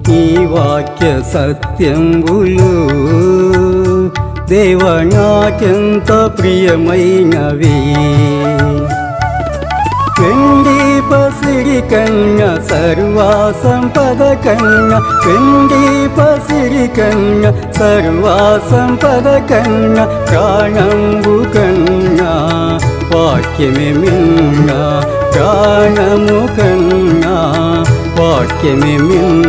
ఈ వాక్య సత్యంబులు దేవ నాకెంత ప్రియమైనవి వెండి పసిరి కన్న సర్వా సంపద కన్న వెండి పసిరి కన్న సర్వా సంపద కన్న ప్రాణంబు కన్న వాక్యమే మిన్న ప్రాణము కన్న వాక్యమే మిన్న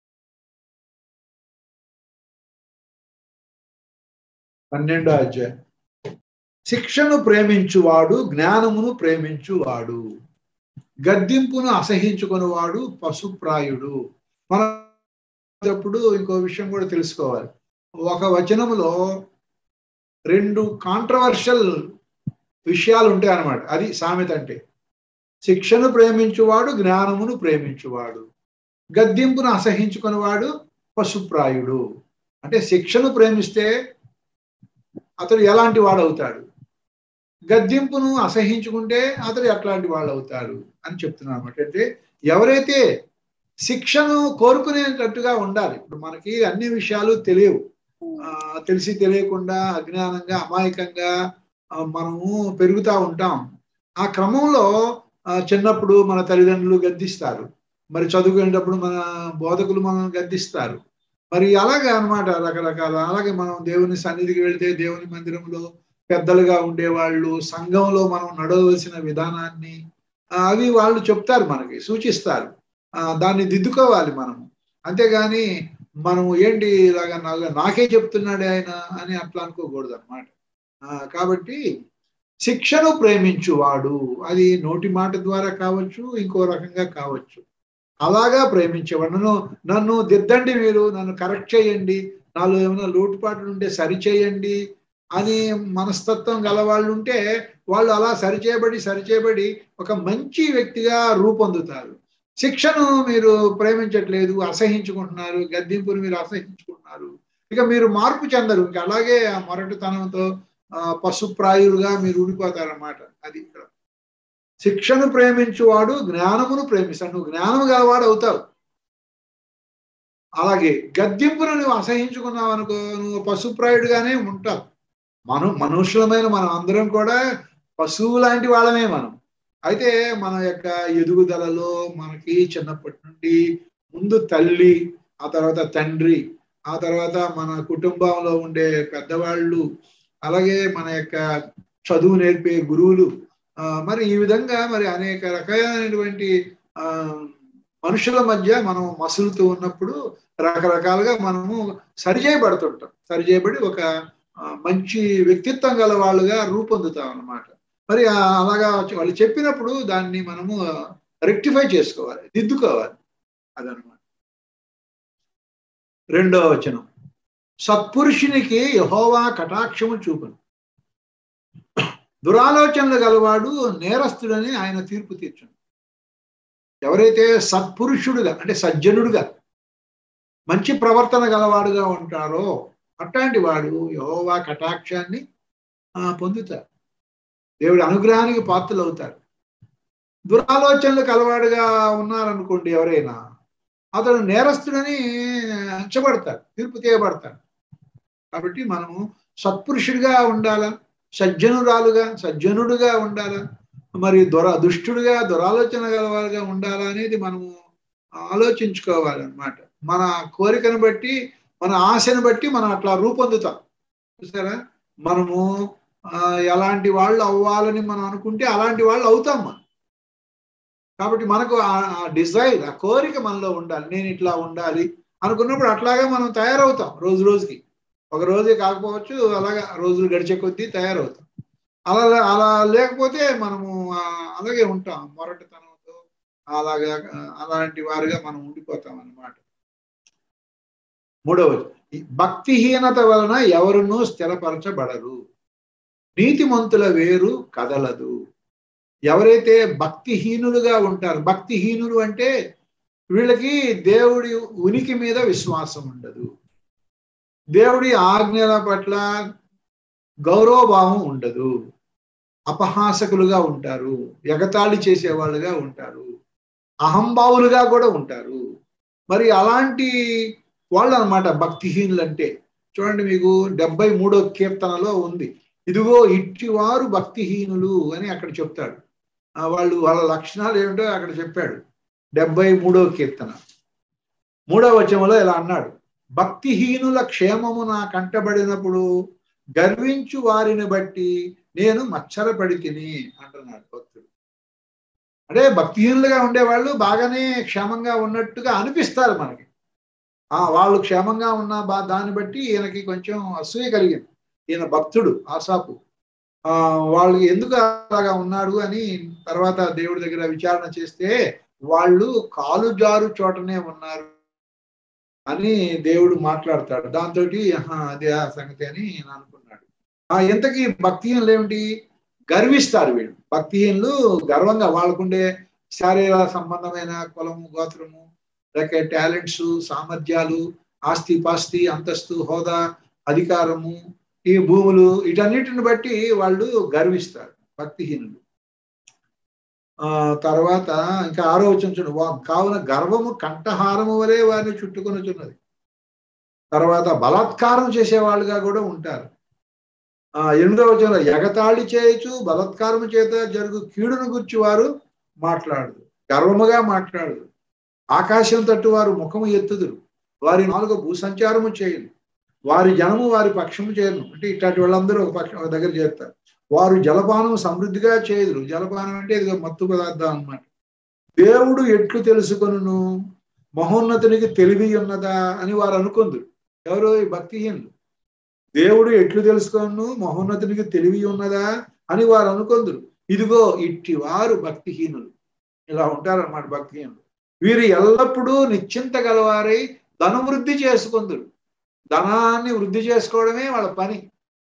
పన్నెండో అధ్యాయం శిక్షను ప్రేమించువాడు జ్ఞానమును ప్రేమించువాడు గద్దింపును అసహించుకునేవాడు పశుప్రాయుడు మనం అప్పుడు ఇంకో విషయం కూడా తెలుసుకోవాలి ఒక వచనములో రెండు కాంట్రవర్షియల్ విషయాలు ఉంటాయి అన్నమాట అది సామెత అంటే శిక్షను ప్రేమించువాడు జ్ఞానమును ప్రేమించువాడు గద్దింపును అసహించుకునేవాడు పశుప్రాయుడు అంటే శిక్షను ప్రేమిస్తే అతడు ఎలాంటి వాడు అవుతాడు గద్దింపును అసహించుకుంటే అతడు ఎట్లాంటి వాళ్ళు అవుతాడు అని చెప్తున్నాను అనమాట అంటే ఎవరైతే శిక్షను కోరుకునేటట్టుగా ఉండాలి ఇప్పుడు మనకి అన్ని విషయాలు తెలియవు ఆ, తెలిసి తెలియకుండా అజ్ఞానంగా అమాయకంగా ఆ, మనము పెరుగుతూ ఉంటాం ఆ క్రమంలో ఆ, చిన్నప్పుడు మన తల్లిదండ్రులు గద్దిస్తారు మరి చదువుకునేటప్పుడు మన బోధకులు మనల్ని గద్దిస్తారు మరి అలాగే అన్నమాట రకరకాల అలాగే మనం దేవుని సన్నిధికి వెళ్తే దేవుని మందిరంలో పెద్దలుగా ఉండేవాళ్ళు సంఘంలో మనం నడవలసిన విధానాన్ని ఆ, అవి వాళ్ళు చెప్తారు మనకి సూచిస్తారు ఆ, దాన్ని దిద్దుకోవాలి మనము అంతేగాని మనం ఏంటి ఇలాగా నాకు- నాకే చెప్తున్నాడు ఆయన అని అట్లా అనుకోకూడదు అనమాట కాబట్టి శిక్షను ప్రేమించువాడు అది నోటి మాట ద్వారా కావచ్చు ఇంకో రకంగా కావచ్చు అలాగా ప్రేమించేవాడు నన్ను నన్ను దిద్దండి మీరు నన్ను కరెక్ట్ చేయండి నాలో ఏమైనా లోటుపాట్లు ఉంటే సరి చేయండి అని మనస్తత్వం గల వాళ్ళు ఉంటే వాళ్ళు అలా సరిచేయబడి సరిచేయబడి ఒక మంచి వ్యక్తిగా రూపొందుతారు శిక్షను మీరు ప్రేమించట్లేదు అసహించుకుంటున్నారు గద్దింపును మీరు అసహించుకుంటున్నారు ఇక మీరు మార్పు చెందరు ఇంకా అలాగే ఆ మొరటుతనంతో ఆ, పశుప్రాయులుగా మీరు ఉండిపోతారన్నమాట అది ఇక్కడ శిక్షను ప్రేమించువాడు జ్ఞానమును ప్రేమిస్తాడు నువ్వు జ్ఞానము గలవాడు అవుతావు అలాగే గద్దింపును నువ్వు అసహించుకున్నావు అనుకో నువ్వు పశుప్రాయుడుగానే ఉంటావు మనం మనుషులమైన మనం అందరం కూడా పశువు లాంటి వాళ్ళమే మనం అయితే మన యొక్క ఎదుగుదలలో మనకి చిన్నప్పటి నుండి ముందు తల్లి ఆ తర్వాత తండ్రి ఆ తర్వాత మన కుటుంబంలో ఉండే పెద్దవాళ్ళు అలాగే మన యొక్క చదువు నేర్పే గురువులు ఆ, మరి ఈ విధంగా మరి అనేక రకాలైనటువంటి ఆ మనుషుల మధ్య మనం మసులుతూ ఉన్నప్పుడు రకరకాలుగా మనము సరిచేయబడుతుంటాం సరిచేయబడి ఒక ఆ, మంచి వ్యక్తిత్వం గల వాళ్ళుగా రూపొందుతాం అన్నమాట మరి ఆ అలాగా వాళ్ళు చెప్పినప్పుడు దాన్ని మనము రెక్టిఫై చేసుకోవాలి దిద్దుకోవాలి అదనమాట రెండవ వచనం సత్పురుషునికి యహోవా కటాక్షము చూపును దురాలోచనలు గలవాడు నేరస్తుడని ఆయన తీర్పు తీర్చును ఎవరైతే సత్పురుషుడుగా అంటే సజ్జనుడుగా మంచి ప్రవర్తన గలవాడుగా ఉంటారో అట్లాంటి వాడు యహోవా కటాక్షాన్ని ఆ, పొందుతారు దేవుడి అనుగ్రహానికి పాత్రలు అవుతారు దురాలోచనలు కలవాడుగా ఉన్నారనుకోండి ఎవరైనా అతడు నేరస్తుడని అంచబడతాడు తీర్పు తీయబడతాడు కాబట్టి మనము సత్పురుషుడిగా ఉండాలా సజ్జనురాలుగా సజ్జనుడుగా ఉండాలా మరి దుర దుష్టుడుగా దురాలోచన గలవారుగా ఉండాలా అనేది మనము ఆలోచించుకోవాలన్నమాట మన కోరికను బట్టి మన ఆశను బట్టి మనం అట్లా రూపొందుతాం చూసారా మనము ఆ, ఎలాంటి వాళ్ళు అవ్వాలని మనం అనుకుంటే అలాంటి వాళ్ళు అవుతాం మనం కాబట్టి మనకు ఆ డిజైర్ ఆ కోరిక మనలో ఉండాలి నేను ఇట్లా ఉండాలి అనుకున్నప్పుడు అట్లాగే మనం తయారవుతాం రోజు రోజుకి ఒక రోజే కాకపోవచ్చు అలాగా రోజులు గడిచే కొద్దీ తయారవుతాం అలా అలా లేకపోతే మనము ఆ, అలాగే ఉంటాం మొరటితనంతో అలాగా ఆ, అలాంటి వారుగా మనం ఉండిపోతాం అన్నమాట మూడవది ఈ భక్తిహీనత వలన ఎవరునూ స్థిరపరచబడరు నీతిమంతుల వేరు కదలదు ఎవరైతే భక్తిహీనులుగా ఉంటారు భక్తిహీనులు అంటే వీళ్ళకి దేవుడి ఉనికి మీద విశ్వాసం ఉండదు దేవుడి ఆజ్ఞల పట్ల గౌరవభావం ఉండదు అపహాసకులుగా ఉంటారు ఎగతాళి చేసేవాళ్ళుగా ఉంటారు అహంభావులుగా కూడా ఉంటారు మరి అలాంటి వాళ్ళు అనమాట భక్తిహీనులు అంటే చూడండి మీకు డెబ్బై మూడో కీర్తనలో ఉంది ఇదిగో ఇట్టివారు భక్తిహీనులు అని అక్కడ చెప్తాడు ఆ, వాళ్ళు వాళ్ళ లక్షణాలు ఏమిటో అక్కడ చెప్పాడు డెబ్బై మూడో కీర్తన మూడవ వచనంలో ఇలా అన్నాడు భక్తిహీనుల క్షేమము నా కంటబడినప్పుడు గర్వించు వారిని బట్టి నేను మచ్చరపడి తిని అంటున్నాడు భక్తుడు అంటే భక్తిహీనులుగా ఉండేవాళ్ళు బాగానే క్షేమంగా ఉన్నట్టుగా అనిపిస్తారు మనకి ఆ వాళ్ళు క్షేమంగా ఉన్న బా దాన్ని బట్టి ఈయనకి కొంచెం అసూయ కలిగింది ఈయన భక్తుడు ఆసాపు ఆ వాళ్ళు ఎందుకు అలాగా ఉన్నాడు అని తర్వాత దేవుడి దగ్గర విచారణ చేస్తే వాళ్ళు కాలు జారు చోటనే ఉన్నారు అని దేవుడు మాట్లాడతాడు దాంతో అదే ఆ సంగతి అని నేను అనుకున్నాడు ఆ ఇంతకీ భక్తిహీనులు ఏమిటి గర్విస్తారు వీళ్ళు భక్తిహీనులు గర్వంగా వాళ్ళకుండే శారీర సంబంధమైన కులము గోత్రము లేక టాలెంట్స్ సామర్థ్యాలు ఆస్తి పాస్తి అంతస్తు హోదా అధికారము ఈ భూములు వీటన్నిటిని బట్టి వాళ్ళు గర్విస్తారు భక్తిహీనులు ఆ తర్వాత ఇంకా ఆరోచించండి కావున గర్వము కంఠహారము వలె వారిని చుట్టుకొనుచున్నది తర్వాత బలాత్కారం చేసేవాళ్ళుగా కూడా ఉంటారు ఆ ఎనిమిదవ వచనంలో ఎగతాళి చేయొచ్చు బలాత్కారము చేత జరుగు కీడును గుర్చి వారు మాట్లాడదు గర్వముగా మాట్లాడదు ఆకాశం తట్టు వారు ముఖము ఎత్తుదురు వారి నాలుగు భూసంచారము చేయరు వారి జనము వారి పక్షము చేయరు అంటే ఇట్లాంటి వాళ్ళందరూ ఒక పక్షం ఒక దగ్గర చేస్తారు వారు జలపానం సమృద్ధిగా చేయదురు జలపానం అంటే ఇది మత్తు పదార్థం అన్నమాట దేవుడు ఎట్లు తెలుసుకొనును మహోన్నతునికి తెలివి ఉన్నదా అని వారు అనుకుందరు ఎవరు ఈ భక్తిహీనులు దేవుడు ఎట్లు తెలుసుకొను మహోన్నతునికి తెలివి ఉన్నదా అని వారు అనుకుందరు ఇదిగో ఇట్టి వారు భక్తిహీనులు ఇలా ఉంటారన్నమాట భక్తిహీనులు వీరు ఎల్లప్పుడూ నిశ్చింత గలవారై ధనం వృద్ధి చేసుకుందరు ధనాన్ని వృద్ధి చేసుకోవడమే వాళ్ళ పని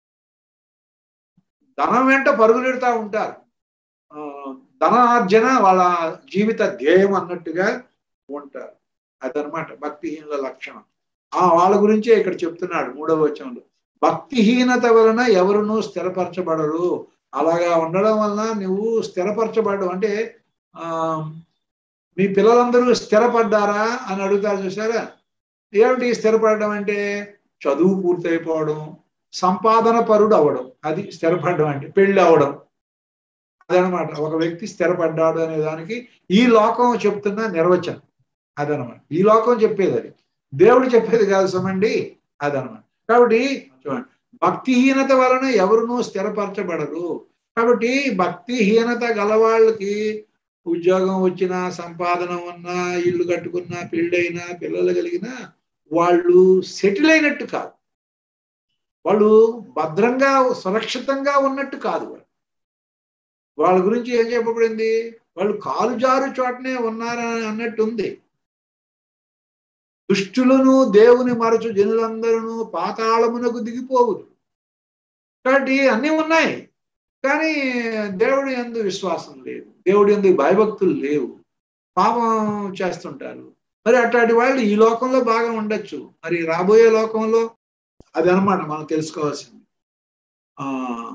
ధనం వెంట పరుగులెడుతూ ఉంటారు ఆ, ధనార్జన వాళ్ళ జీవిత ధ్యేయం అన్నట్టుగా ఉంటారు అదనమాట భక్తిహీనుల లక్షణం ఆ వాళ్ళ గురించే ఇక్కడ చెప్తున్నాడు మూడవ వచనంలో భక్తిహీనత వలన ఎవరునూ స్థిరపరచబడరు అలాగా ఉండడం వలన నువ్వు స్థిరపరచబడడం అంటే ఆ మీ పిల్లలందరూ స్థిరపడ్డారా అని అడుగుతారు చూసారా ఏమిటి స్థిరపడడం అంటే చదువు పూర్తయిపోవడం సంపాదన పరుడు అవడం అది స్థిరపడడం అంటే పెళ్లి అవడం అదనమాట ఒక వ్యక్తి స్థిరపడ్డాడు అనే దానికి ఈ లోకం చెప్తున్న నిర్వచనం అదనమాట ఈ లోకం చెప్పేది అది దేవుడు చెప్పేది కాదు సమండి అదనమాట కాబట్టి చూడండి భక్తిహీనత వలన ఎవరునూ స్థిరపరచబడరు కాబట్టి భక్తిహీనత గలవాళ్ళకి ఉద్యోగం వచ్చినా సంపాదన ఉన్నా ఇల్లు కట్టుకున్నా పెళ్ళైనా పిల్లలు కలిగినా వాళ్ళు సెటిల్ అయినట్టు కాదు వాళ్ళు భద్రంగా సురక్షితంగా ఉన్నట్టు కాదు వాళ్ళు వాళ్ళ గురించి ఏం చెప్పబడింది వాళ్ళు కాలు జారు చోటనే ఉన్నారని అన్నట్టు ఉంది దుష్టులను దేవుని మరచు జనులందరూ పాతాళమునకు దిగిపోవుదు కాబట్టి అన్నీ ఉన్నాయి కానీ దేవుడి ఎందు విశ్వాసం లేదు దేవుడి ఎందు భయభక్తులు లేవు పాపం చేస్తుంటారు మరి అట్లాంటి వాళ్ళు ఈ లోకంలో బాగా ఉండొచ్చు మరి రాబోయే లోకంలో అది అనమాట మనం తెలుసుకోవాల్సింది ఆ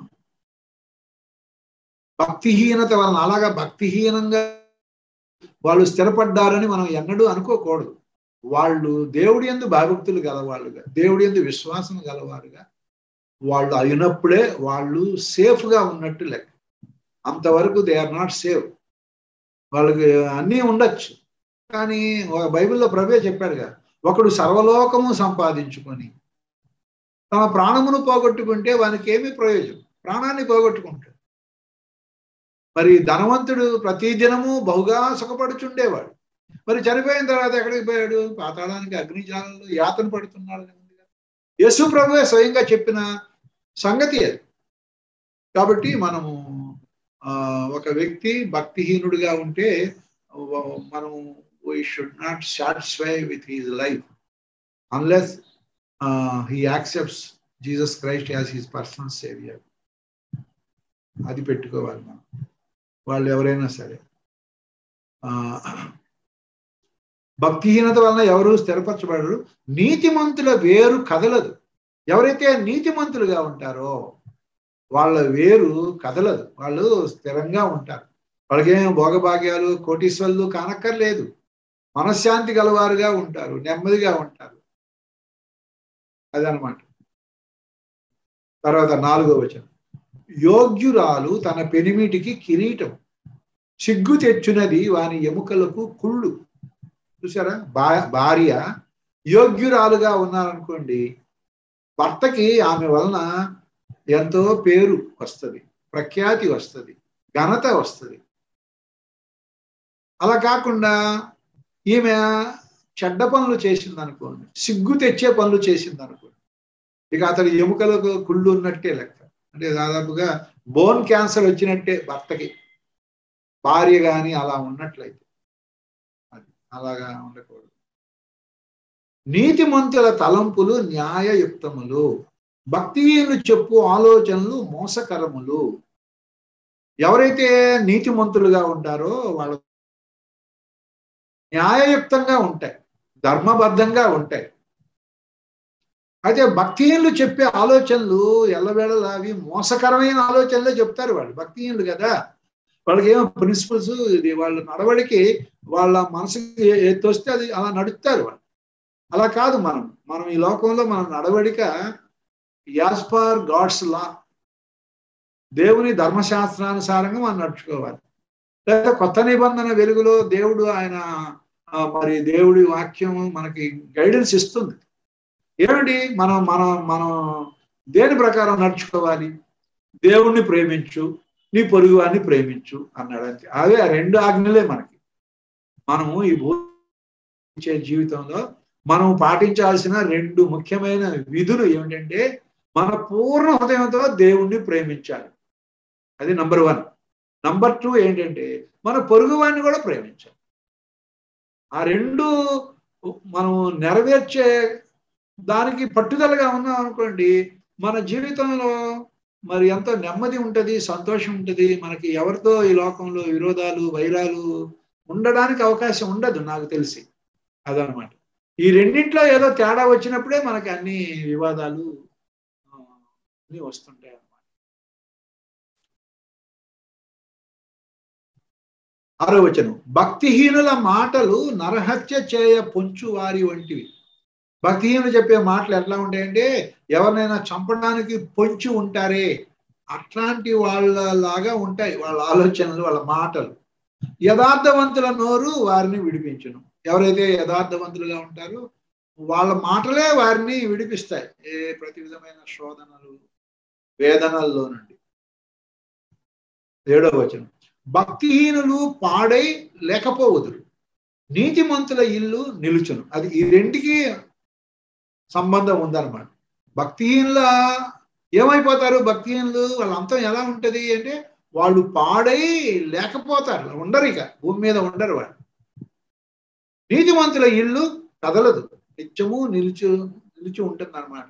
భక్తిహీనత వలన అలాగా భక్తిహీనంగా వాళ్ళు స్థిరపడ్డారని మనం ఎన్నడూ అనుకోకూడదు వాళ్ళు దేవుడి ఎందు భయభక్తులు గలవాళ్ళుగా దేవుడి ఎందు విశ్వాసం గలవారుగా వాళ్ళు అయినప్పుడే వాళ్ళు సేఫ్ గా ఉన్నట్టు లెక్క అంతవరకు దే ఆర్ నాట్ సేఫ్ వాళ్ళకి అన్నీ ఉండొచ్చు కానీ ఒక బైబిల్లో ప్రభే చెప్పాడుగా ఒకడు సర్వలోకము సంపాదించుకొని తన ప్రాణమును పోగొట్టుకుంటే వానికి ఏమి ప్రయోజనం ప్రాణాన్ని పోగొట్టుకుంటాడు మరి ధనవంతుడు ప్రతి దినము బహుగా సుఖపడుచుండేవాడు మరి చనిపోయిన తర్వాత ఎక్కడికి పోయాడు పాతాళానికి అగ్నిజాలంలో యాతన పడుతున్నాడు యేసు ప్రభువే స్వయంగా చెప్పిన సంగతి అది కాబట్టి మనము ఆ ఒక వ్యక్తి భక్తిహీనుడిగా ఉంటే మనం we should not satisfy with his life unless he accepts Jesus Christ as his personal saviour అది పెట్టుకోవాలి మనం వాళ్ళు ఎవరైనా సరే భక్తిహీనత వలన ఎవరు స్థిరపరచబడరు నీతిమంతుల వేరు కదలదు ఎవరైతే నీతిమంతులుగా ఉంటారో వాళ్ళ వేరు కదలదు వాళ్ళు స్థిరంగా ఉంటారు వాళ్ళకేం భోగభాగ్యాలు కోటీశ్వరులు కానక్కర్లేదు మనశ్శాంతి గలవారుగా ఉంటారు నెమ్మదిగా ఉంటారు అదనమాట తర్వాత నాలుగో వచనం యోగ్యురాలు తన పెనిమిటికి కిరీటం సిగ్గు తెచ్చునది వాని ఎముకలకు కుళ్ళు చూసారా బా భార్య యోగ్యురాలుగా ఉన్నారనుకోండి భర్తకి ఆమె వలన ఎంతో పేరు వస్తుంది ప్రఖ్యాతి వస్తుంది ఘనత వస్తుంది అలా కాకుండా ఈమె చెడ్డ పనులు చేసింది అనుకోండి సిగ్గు తెచ్చే పనులు చేసింది అనుకోండి ఇక అతడి ఎముకలకు కుళ్ళు ఉన్నట్టే లెక్క అంటే దాదాపుగా బోన్ క్యాన్సర్ వచ్చినట్టే భర్తకి భార్య కానీ అలా ఉన్నట్లయితే అది అలాగా ఉండకూడదు నీతిమంతుల తలంపులు న్యాయయుక్తములు భక్తిహీనులు చెప్పు ఆలోచనలు మోసకరములు ఎవరైతే నీతిమంతులుగా ఉంటారో వాళ్ళ న్యాయయుక్తంగా ఉంటాయి ధర్మబద్ధంగా ఉంటాయి అయితే భక్తిహీనులు చెప్పే ఆలోచనలు ఎల్లవేళలా అవి మోసకరమైన ఆలోచనలే చెప్తారు వాళ్ళు భక్తిహీనులు కదా వాళ్ళకి ఏమో ప్రిన్సిపల్స్ ఇది వాళ్ళ నడవడికి వాళ్ళ మనసుకి ఏది వస్తే అది అలా నడుస్తారు వాళ్ళు అలా కాదు మనం మనం ఈ లోకంలో మన నడవడిక యాజ్ పర్ గాడ్స్ లా దేవుని ధర్మశాస్త్రానుసారంగా మనం నడుచుకోవాలి లేదా కొత్త నిబంధన వెలుగులో దేవుడు ఆయన మరి దేవుడి వాక్యం మనకి గైడెన్స్ ఇస్తుంది ఏమిటి మనం మనం మనం దేని ప్రకారం నడుచుకోవాలి దేవుణ్ణి ప్రేమించు నీ పొరుగువాన్ని ప్రేమించు అన్నాడు అంతే అదే ఆ రెండు ఆజ్ఞలే మనకి మనము ఈ భూచే జీవితంలో మనం పాటించాల్సిన రెండు ముఖ్యమైన విధులు ఏమిటంటే మన పూర్ణ హృదయంతో దేవుణ్ణి ప్రేమించాలి అది నంబర్ వన్ నంబర్ టూ ఏంటంటే మన పొరుగువాన్ని కూడా ప్రేమించాలి ఆ రెండు మనం నెరవేర్చే దానికి పట్టుదలగా ఉన్నాం అనుకోండి మన జీవితంలో మరి ఎంతో నెమ్మది ఉంటుంది సంతోషం ఉంటుంది మనకి ఎవరితో ఈ లోకంలో విరోధాలు వైరాలు ఉండడానికి అవకాశం ఉండదు నాకు తెలిసి అదనమాట ఈ రెండింటిలో ఏదో తేడా వచ్చినప్పుడే మనకి అన్ని వివాదాలు అన్ని వస్తుంటాయి అన్నమాట ఆరో వచనం భక్తిహీనుల మాటలు నరహత్య చేయ పొంచు వారి వంటివి భక్తిహీనులు చెప్పే మాటలు ఎట్లా ఉంటాయంటే ఎవరినైనా చంపడానికి పొంచి ఉంటారే అట్లాంటి వాళ్ళలాగా ఉంటాయి వాళ్ళ ఆలోచనలు వాళ్ళ మాటలు యథార్థవంతుల నోరు వారిని విడిపించును ఎవరైతే యథార్థవంతులుగా ఉంటారో వాళ్ళ మాటలే వారిని విడిపిస్తాయి ఏ ప్రతి విధమైన శోధనలు వేదనల్లో నుండి ఏడవ వచనం భక్తిహీనులు పాడై లేకపోవదురు నీతిమంతుల ఇల్లు నిలుచును అది ఈ రెంటికి సంబంధం ఉందన్నమాట భక్తిహీనుల ఏమైపోతారు భక్తిహీనులు వాళ్ళ అంతం ఎలా ఉంటది అంటే వాళ్ళు పాడై లేకపోతారు ఉండరు ఇక భూమి మీద ఉండరు వాళ్ళు నీతిమంతుల ఇల్లు కదలదు నిత్యము నిలిచి నిలిచి ఉంటుంది అనమాట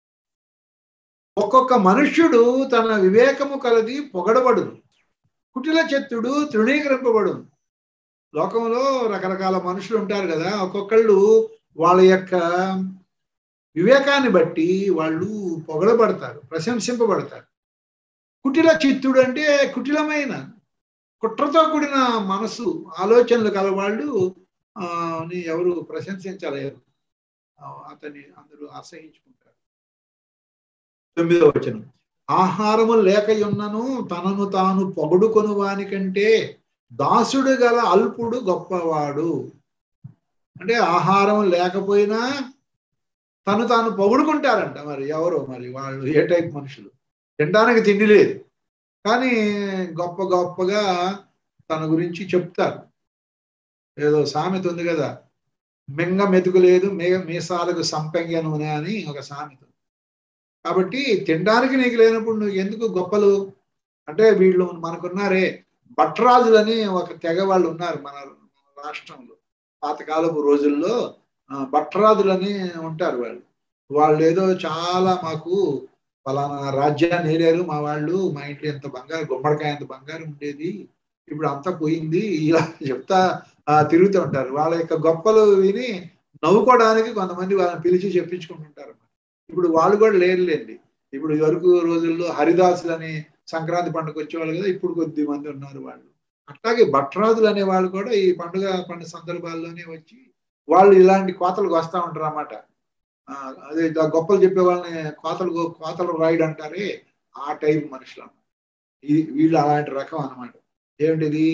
ఒక్కొక్క మనుష్యుడు తన వివేకము కలది పొగడబడును కుటిల చెత్తుడు తృణీకరింపబడును లోకంలో రకరకాల మనుషులు ఉంటారు కదా ఒక్కొక్కళ్ళు వాళ్ళ యొక్క వివేకాన్ని బట్టి వాళ్ళు పొగడబడతారు ప్రశంసింపబడతారు కుటిల చిత్తుడు అంటే కుటిలమైన కుట్రతో కూడిన మనసు ఆలోచనలు కలవాళ్ళు ని ఎవరు ప్రశంసించలేరు అతన్ని అందరూ అసహించుకుంటారు తొమ్మిదవ వచనం ఆహారము లేకయున్నను తనను తాను పొగడుకొను వానికంటే దాసుడు గల అల్పుడు గొప్పవాడు అంటే ఆహారం లేకపోయినా తను తాను పొగుడుకుంటారంట మరి ఎవరో మరి వాళ్ళు ఏ టైప్ మనుషులు తినడానికి తిండి లేదు కానీ గొప్ప గొప్పగా తన గురించి చెప్తారు ఏదో సామెత ఉంది కదా మెంగ మెతుకు లేదు మే మీసాలకు సంపెంగ నూనె అని ఒక సామెత కాబట్టి తినడానికి నీకు లేనప్పుడు నువ్వు ఎందుకు గొప్పలు అంటే వీళ్ళు మనకున్నారే భట్రాజులని ఒక తెగ వాళ్ళు ఉన్నారు మన రాష్ట్రంలో పాతకాలపు రోజుల్లో భట్రాజులని ఉంటారు వాళ్ళు వాళ్ళు ఏదో చాలా మాకు ఫలానా రాజ్యాన్ని ఏరారు మా వాళ్ళు మా ఇంట్లో ఎంత బంగారు గుమ్మడికాయ ఎంత బంగారం ఉండేది ఇప్పుడు అంతా పోయింది ఇలా చెప్తా తిరుగుతూ ఉంటారు వాళ్ళ యొక్క గొప్పలు విని నవ్వుకోవడానికి కొంతమంది వాళ్ళని పిలిచి చెప్పించుకుంటుంటారు ఇప్పుడు వాళ్ళు కూడా లేరులేండి ఇప్పుడు వరకు రోజుల్లో హరిదాసులని సంక్రాంతి పండుగ వచ్చేవాళ్ళు కదా ఇప్పుడు కొద్ది మంది ఉన్నారు వాళ్ళు అట్లాగే భట్రాదులు అనే వాళ్ళు కూడా ఈ పండుగ పండుగ సందర్భాల్లోనే వచ్చి వాళ్ళు ఇలాంటి కోతలకు వస్తూ ఉంటారు అన్నమాట ఆ, అదే ఇలా గొప్పలు చెప్పే వాళ్ళని కోతలు కోతలు రాయుడు అంటారే ఆ టైప్ మనుషులు అన్నమాట ఇది వీళ్ళు అలాంటి రకం అన్నమాట ఏమిటిది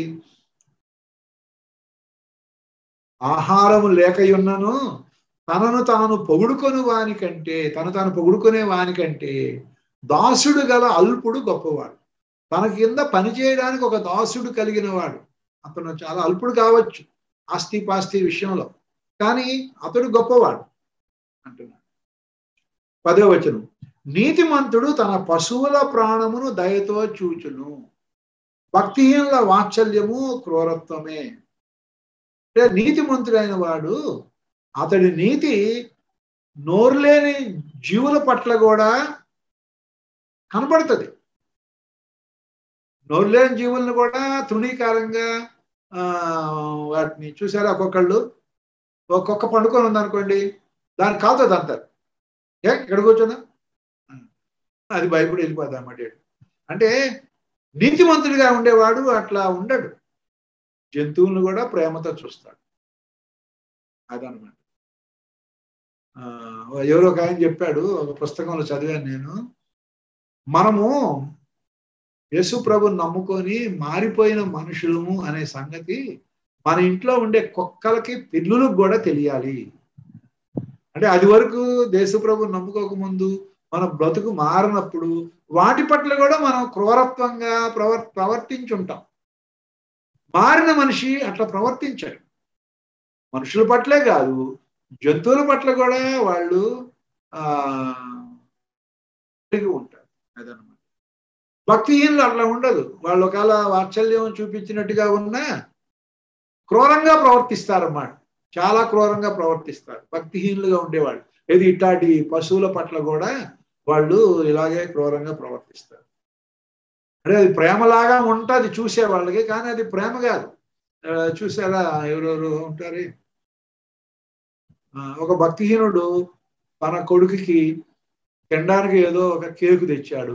ఆహారము లేకయున్నను తనను తాను పొగుడుకొని వానికంటే తను తాను పొగుడుకునే వానికంటే దాసుడు గల అల్పుడు గొప్పవాడు తన కింద పని చేయడానికి ఒక దాసుడు కలిగిన వాడు అతను చాలా అల్పుడు కావచ్చు ఆస్తి పాస్తి విషయంలో కానీ అతడు గొప్పవాడు అంటున్నాడు పదో వచనం నీతిమంతుడు తన పశువుల ప్రాణమును దయతో చూచును భక్తిహీనుల వాత్సల్యము క్రూరత్వమే అంటే నీతిమంతుడైన వాడు అతడి నీతి నోరులేని జీవుల పట్ల కూడా కనబడుతుంది నోరులేని జీవులను కూడా తృణీకారంగా ఆ, వాటిని చూసారా ఒక్కొక్కళ్ళు ఒక్కొక్క పండుకొని ఉందనుకోండి దాని కాలుతుంది అంటారు ఏ ఇక్కడ కూర్చుందా అది భయపడి వెళ్ళిపోద్ది అన్నమాట అంటే నీతిమంతుడిగా ఉండేవాడు అట్లా ఉండడు జంతువులను కూడా ప్రేమతో చూస్తాడు అదనమాట ఆ, ఎవరో ఒక ఆయన చెప్పాడు ఒక పుస్తకంలో చదివాను నేను మనము యేసు ప్రభుని నమ్ముకొని మారిపోయిన మనుషులము అనే సంగతి మన ఇంట్లో ఉండే కుక్కలకి పిల్లులకు కూడా తెలియాలి అంటే అది వరకు దేశప్రభు నమ్ముకోక ముందు మన బ్రతుకు మారినప్పుడు వాటి పట్ల కూడా మనం క్రూరత్వంగా ప్రవర్ ప్రవర్తించుంటాం మారిన మనిషి అట్లా ప్రవర్తించాడు మనుషుల పట్లే కాదు జంతువుల పట్ల కూడా వాళ్ళు ఆ కలిగి ఉంటారు అదనమాట భక్తిహీనులు అట్లా ఉండదు వాళ్ళు ఒకవేళ వాత్సల్యం చూపించినట్టుగా ఉన్నా క్రూరంగా ప్రవర్తిస్తారన్నమాట చాలా క్రూరంగా ప్రవర్తిస్తారు భక్తిహీనులుగా ఉండేవాళ్ళు ఏది ఇట్లాంటి పశువుల పట్ల కూడా వాళ్ళు ఇలాగే క్రూరంగా ప్రవర్తిస్తారు అంటే అది ప్రేమలాగా ఉంటుంది చూసే వాళ్ళకి కానీ అది ప్రేమ కాదు ఆ, చూసారా ఎవరెవరు ఉంటారు ఆ, ఒక భక్తిహీనుడు తన కొడుకుకి తినడానికి ఏదో ఒక కేకు తెచ్చాడు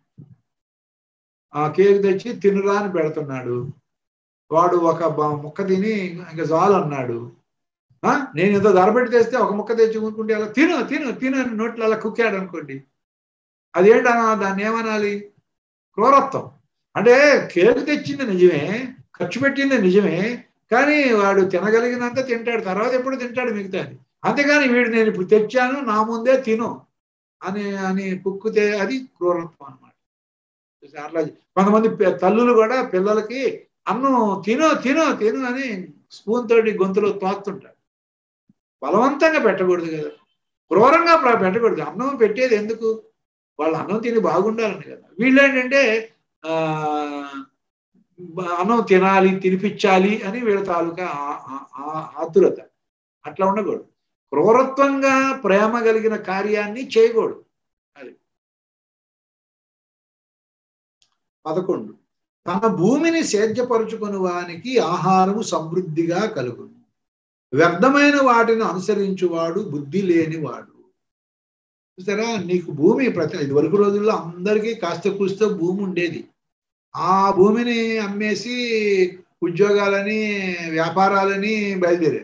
ఆ కేక్ తెచ్చి తినురా అని పెడుతున్నాడు వాడు ఒక బ- ముక్క తిని ఇంకా చాలు అన్నాడు ఆ, నేను ఏదో ధరపెట్టి తెస్తే ఒక ముక్క తెచ్చి ఊరుకుంటే అలా తిను తిను తిను అని నోట్లో అలా కుక్కాడు అనుకోండి అదేంటన్నా దాన్ని ఏమనాలి క్రూరత్వం అంటే కేక్ తెచ్చింది నిజమే ఖర్చు పెట్టింది నిజమే కానీ వాడు తినగలిగినంత తింటాడు తర్వాత ఎప్పుడు తింటాడు మిగతాది అంతేగాని వీడు నేను ఇప్పుడు తెచ్చాను నా ముందే తిను అని అని కుక్కుతే అది క్రూరత్వం అనమాట అట్లా కొంతమంది పె- తల్లులు కూడా పిల్లలకి అన్నం తిను తిను తిను అని స్పూన్ తోటి గొంతులో తోస్తుంటారు బలవంతంగా పెట్టకూడదు కదా క్రూరంగా ప్ర- పెట్టకూడదు అన్నం పెట్టేది ఎందుకు వాళ్ళు అన్నం తిని బాగుండాలని కదా వీళ్ళు ఏంటంటే ఆ బ- అన్నం తినాలి తినిపించాలి అని వీళ్ళ తాలూకా ఆ- ఆ- ఆ- ఆతురత అట్లా ఉండకూడదు క్రూరత్వంగా ప్రేమ కలిగిన కార్యాన్ని చేయకూడదు అది పదకొండు తన భూమిని సేద్యపరుచుకుని వానికి ఆహారము సమృద్ధిగా కలుగును వ్యర్థమైన వాటిని అనుసరించువాడు బుద్ధి లేనివాడు చూసారా నీకు భూమి ప్రతి ఇది వరకు రోజుల్లో అందరికీ కాస్త కూస్త భూమి ఉండేది ఆ భూమిని అమ్మేసి ఉద్యోగాలని వ్యాపారాలని బయలుదేరారు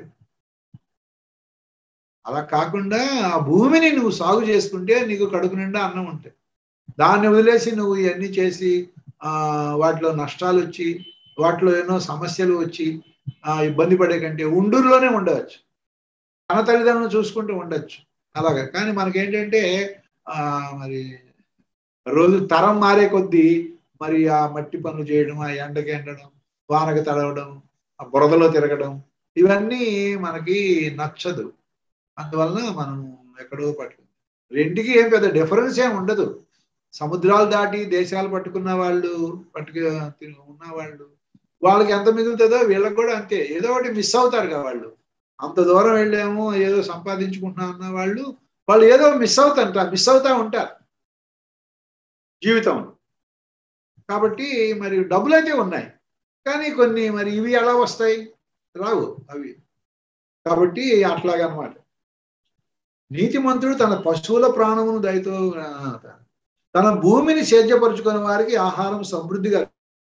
అలా కాకుండా ఆ భూమిని నువ్వు సాగు చేసుకుంటే నీకు కడుపు నిండా అన్నం ఉంటుంది దాన్ని వదిలేసి నువ్వు ఇవన్నీ చేసి ఆ వాటిలో నష్టాలు వచ్చి వాటిలో ఎన్నో సమస్యలు వచ్చి ఆ ఇబ్బంది పడే కంటే ఉండూరులోనే ఉండవచ్చు తన తల్లిదండ్రులను చూసుకుంటూ ఉండొచ్చు అలాగా కానీ మనకేంటంటే ఆ మరి రోజు తరం మారే కొద్దీ మరి ఆ మట్టి పనులు చేయడం ఆ ఎండకి ఎండడం వానకి తడవడం ఆ బురదలో తిరగడం ఇవన్నీ మనకి నచ్చదు అందువలన మనం ఎక్కడో పట్టు రెండుకి ఏం పెద్ద డిఫరెన్స్ ఏం ఉండదు సముద్రాలు దాటి దేశాలు పట్టుకున్న వాళ్ళు పట్టుకు ఉన్న వాళ్ళు వాళ్ళకి ఎంత మిగులుతుందో వీళ్ళకి కూడా అంతే ఏదో ఒకటి మిస్ అవుతారు కదా వాళ్ళు అంత దూరం వెళ్ళాము ఏదో సంపాదించుకుంటున్నాం అన్న వాళ్ళు వాళ్ళు ఏదో మిస్ అవుతారు మిస్ అవుతా ఉంటారు జీవితంలో కాబట్టి మరి డబ్బులు అయితే ఉన్నాయి కానీ కొన్ని మరి ఇవి ఎలా వస్తాయి రావు అవి కాబట్టి అట్లాగనమాట నీతిమంతుడు తన పశువుల ప్రాణమును దయతో ఆ, తన భూమిని సేద్యపరుచుకునే వారికి ఆహారం సమృద్ధిగా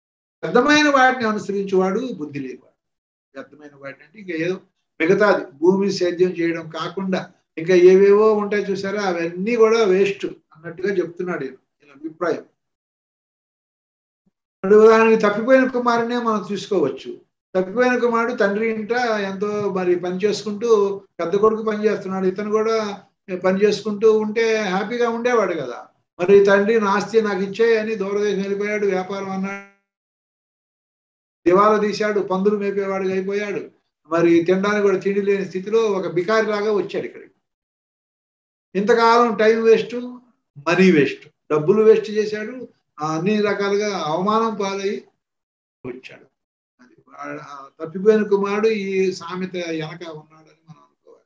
వ్యర్థమైన వాటిని అనుసరించేవాడు బుద్ధి లేనివాడు వ్యర్థమైన వాటిని అంటే ఇంకా ఏదో మిగతాది భూమి సేద్యం చేయడం కాకుండా ఇంకా ఏవేవో ఉంటాయి చూసారా అవన్నీ కూడా వేస్ట్ అన్నట్టుగా చెప్తున్నాడు ఈయన. ఈయన అభిప్రాయం ఇప్పుడు ఉదాహరణకి తప్పిపోయిన కుమారునే మనం చూసుకోవచ్చు తప్పిపోయిన కుమారుడు తండ్రి ఇంట ఎంతో మరి పని చేసుకుంటూ పెద్ద కొడుకు పని చేస్తున్నాడు ఇతను కూడా పని చేసుకుంటూ ఉంటే హ్యాపీగా ఉండేవాడు కదా మరి తండ్రి నా ఆస్తి నాకు ఇచ్చేయని దూరదేశం వెళ్ళిపోయాడు వ్యాపారం అన్నాడు దివాలా తీశాడు పందులు మేపేవాడుగా అయిపోయాడు మరి తినడానికి కూడా తిండి లేని స్థితిలో ఒక బికారి లాగా వచ్చాడు ఇక్కడికి ఇంతకాలం టైం వేస్ట్ మనీ వేస్ట్ డబ్బులు వేస్ట్ చేశాడు ఆ అన్ని రకాలుగా అవమానం పాలై వచ్చాడు అది వాడు- ఆ తప్పిపోయిన కుమారుడు ఈ సామెత వెనక ఉన్నాడని మనం అనుకోవాలి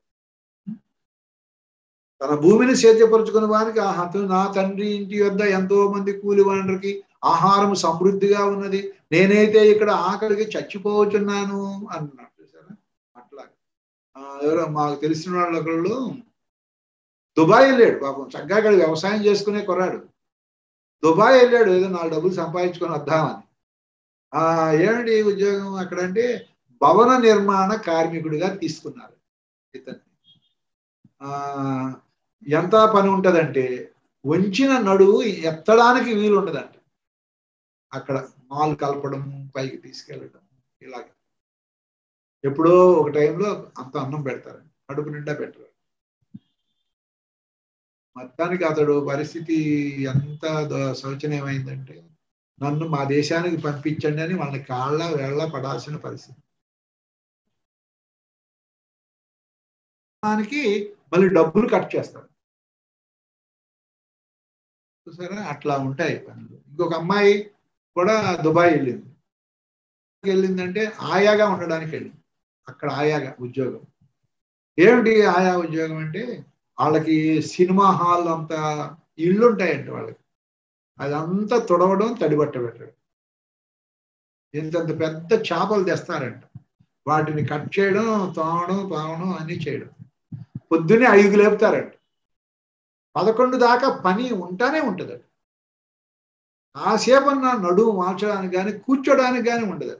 తన భూమిని సేద్యపరుచుకున్న వారికి ఆ హతు నా తండ్రి ఇంటి వద్ద ఎంతో మంది కూలి వాండ్రకి ఆహారం సమృద్ధిగా ఉన్నది నేనైతే ఇక్కడ ఆకలికి చచ్చిపోవచ్చున్నాను అన్నాడు చూసారా అట్లా ఆ, ఎవరో మాకు తెలిసిన వాళ్ళు ఒకళ్ళు దుబాయ్ వెళ్ళాడు పాపం చక్కగా ఇక్కడ వ్యవసాయం చేసుకునే కొరాడు దుబాయ్ వెళ్ళాడు ఏదో నాలుగు డబ్బులు సంపాదించుకొని వద్దామని ఆ ఏమిటి ఉద్యోగం అక్కడ అంటే భవన నిర్మాణ కార్మికుడిగా తీసుకున్నారు ఇతన్ని ఆ ఎంత పని ఉంటదంటే వంచిన నడువు ఎత్తడానికి వీలు ఉండదంట అక్కడ మాల్ కలపడం పైకి తీసుకెళ్ళడం ఇలాగ ఎప్పుడో ఒక టైంలో అంత అన్నం పెడతారు కడుపు నిండా పెట్టరు మొత్తానికి అతడు పరిస్థితి ఎంత ద- శోచనీయమైందంటే నన్ను మా దేశానికి పంపించండి అని వాళ్ళని కాళ్ళ వేళ్ళ పడాల్సిన పరిస్థితి దానికి మళ్ళీ డబ్బులు కట్ చేస్తారు చూసారా అట్లా ఉంటాయి పనులు ఇంకొక అమ్మాయి కూడా దుబాయ్ వెళ్ళింది వెళ్ళిందంటే ఆయాగా ఉండడానికి వెళ్ళింది అక్కడ ఆయాగా ఉద్యోగం ఏమిటి ఆయా ఉద్యోగం అంటే వాళ్ళకి సినిమా హాల్ అంత ఇళ్ళు ఉంటాయంట వాళ్ళకి అదంతా తుడవడం తడిబట్ట పెట్టడం ఇంతంత పెద్ద చేపలు తెస్తారంట వాటిని కట్ చేయడం తోమడం పావడం అన్ని చేయడం పొద్దున్నే ఐదు లేపుతారంట పదకొండు దాకా పని ఉంటానే ఉంటుందట కాసేపన్న నడుము మార్చడానికి కానీ కూర్చోడానికి కానీ ఉండదు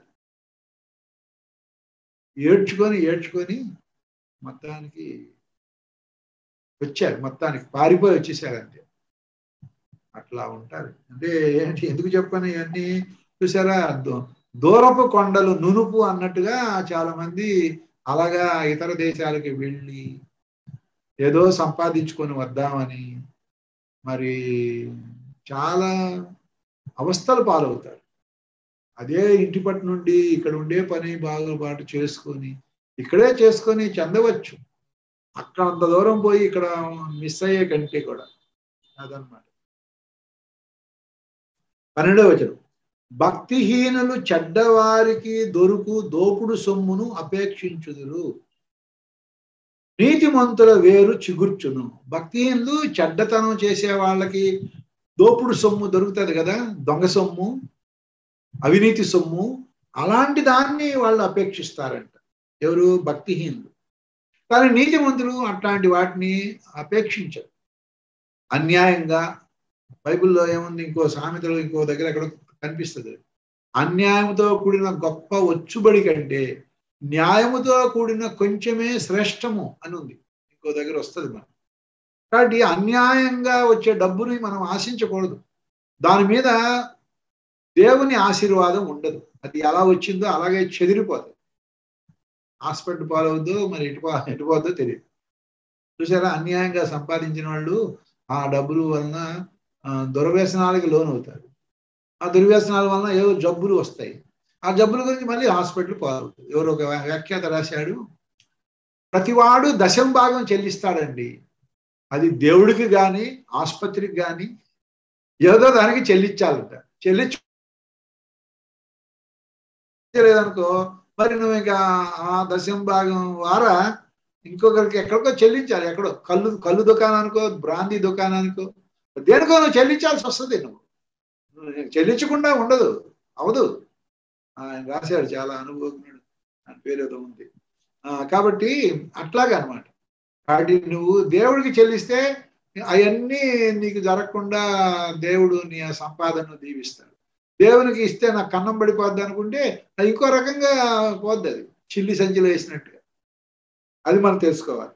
ఏడ్చుకొని ఏడ్చుకొని మొత్తానికి వచ్చారు మొత్తానికి పారిపోయి వచ్చేసారు అంతే అట్లా ఉంటారు అంటే ఏంటి ఎందుకు చెప్పాను ఇవన్నీ చూసారా దూ- దూరపు కొండలు నునుపు అన్నట్టుగా చాలా మంది అలాగా ఇతర దేశాలకి వెళ్ళి ఏదో సంపాదించుకొని వద్దామని మరి చాలా అవస్థలు పాలవుతారు అదే ఇంటి పట్టు నుండి ఇక్కడ ఉండే పని బాగుబాటు చేసుకొని ఇక్కడే చేసుకొని చెందవచ్చు అక్కడ అంత దూరం పోయి ఇక్కడ మిస్ అయ్యే కంటే కూడా అదనమాట పన్నెండవ వచనం భక్తిహీనులు చెడ్డవారికి దొరుకు దోపుడు సొమ్మును అపేక్షించుదురు నీతిమంతుల వేరు చిగుర్చును భక్తిహీనులు చెడ్డతనం చేసే వాళ్ళకి దోపుడు సొమ్ము దొరుకుతుంది కదా దొంగ సొమ్ము అవినీతి సొమ్ము అలాంటి దాన్ని వాళ్ళు అపేక్షిస్తారంట ఎవరు భక్తిహీనులు కానీ నీతిమంతులు అట్లాంటి వాటిని అపేక్షించరు అన్యాయంగా బైబిల్లో ఏముంది ఇంకో సామెతలో ఇంకో దగ్గర ఎక్కడ కనిపిస్తుంది అన్యాయంతో కూడిన గొప్ప వచ్చుబడి కంటే న్యాయముతో కూడిన కొంచెమే శ్రేష్టము అని ఉంది ఇంకో దగ్గర వస్తుంది మనం కాబట్టి అన్యాయంగా వచ్చే డబ్బుని మనం ఆశించకూడదు దాని మీద దేవుని ఆశీర్వాదం ఉండదు అది ఎలా వచ్చిందో అలాగే చెదిరిపోతుంది హాస్పిటల్ పాలవుద్దో మరి ఎటు పో ఎటు పోద్దో తెలియదు చూసారా అన్యాయంగా సంపాదించిన వాళ్ళు ఆ డబ్బులు వలన ఆ, దుర్వ్యసనాలకి లోన్ అవుతారు ఆ దుర్వ్యసనాల వలన ఏవో జబ్బులు వస్తాయి ఆ జబ్బుల గురించి మళ్ళీ హాస్పిటల్ పాలవుతుంది ఎవరు ఒక వ్యాఖ్యాత రాశాడు ప్రతివాడు దశం భాగం చెల్లిస్తాడండి అది దేవుడికి కానీ ఆసుపత్రికి కానీ ఏదో దానికి చెల్లించాలంట చెల్లించ లేదనుకో మరి నువ్వు ఇంకా ఆ దశం భాగం వారా ఇంకొకరికి ఎక్కడికో చెల్లించాలి ఎక్కడో కళ్ళు కళ్ళు దుకాణానికో బ్రాందీ దుకాణానికో దేనికో నువ్వు చెల్లించాల్సి వస్తుంది నువ్వు నువ్వు చెల్లించకుండా ఉండదు అవదు ఆయన రాశాడు చాలా అనుభవజ్ఞుడు ఆయన పేరు ఏదో ఉంది ఆ, కాబట్టి అట్లాగే అనమాట కాబట్టి నువ్వు దేవుడికి చెల్లిస్తే అవన్నీ నీకు జరగకుండా దేవుడు నీ ఆ సంపాదనను దీవిస్తాడు దేవునికి ఇస్తే నాకు కన్నం పడిపోద్ది అనుకుంటే అది ఇంకో రకంగా పోద్ది అది చిల్లి సంచిలో వేసినట్టుగా అది మనం తెలుసుకోవాలి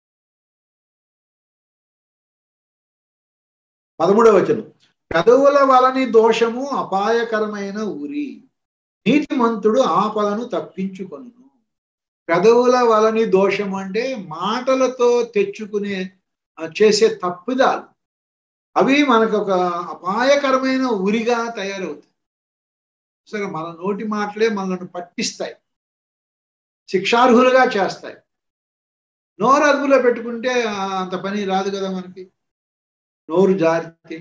పదమూడవ వచనం పెదవుల వలని దోషము అపాయకరమైన ఊరి నీతిమంతుడు ఆపదను తప్పించుకొను పెదవుల వలని దోషం అంటే మాటలతో తెచ్చుకునే ఆ, చేసే తప్పిదాలు అవి మనకు ఒక అపాయకరమైన ఉరిగా తయారవుతాయి సరే మన నోటి మాటలే మనల్ని పట్టిస్తాయి శిక్షార్హులుగా చేస్తాయి నోరు అదుపులో పెట్టుకుంటే ఆ, అంత పని రాదు కదా మనకి నోరు జారితే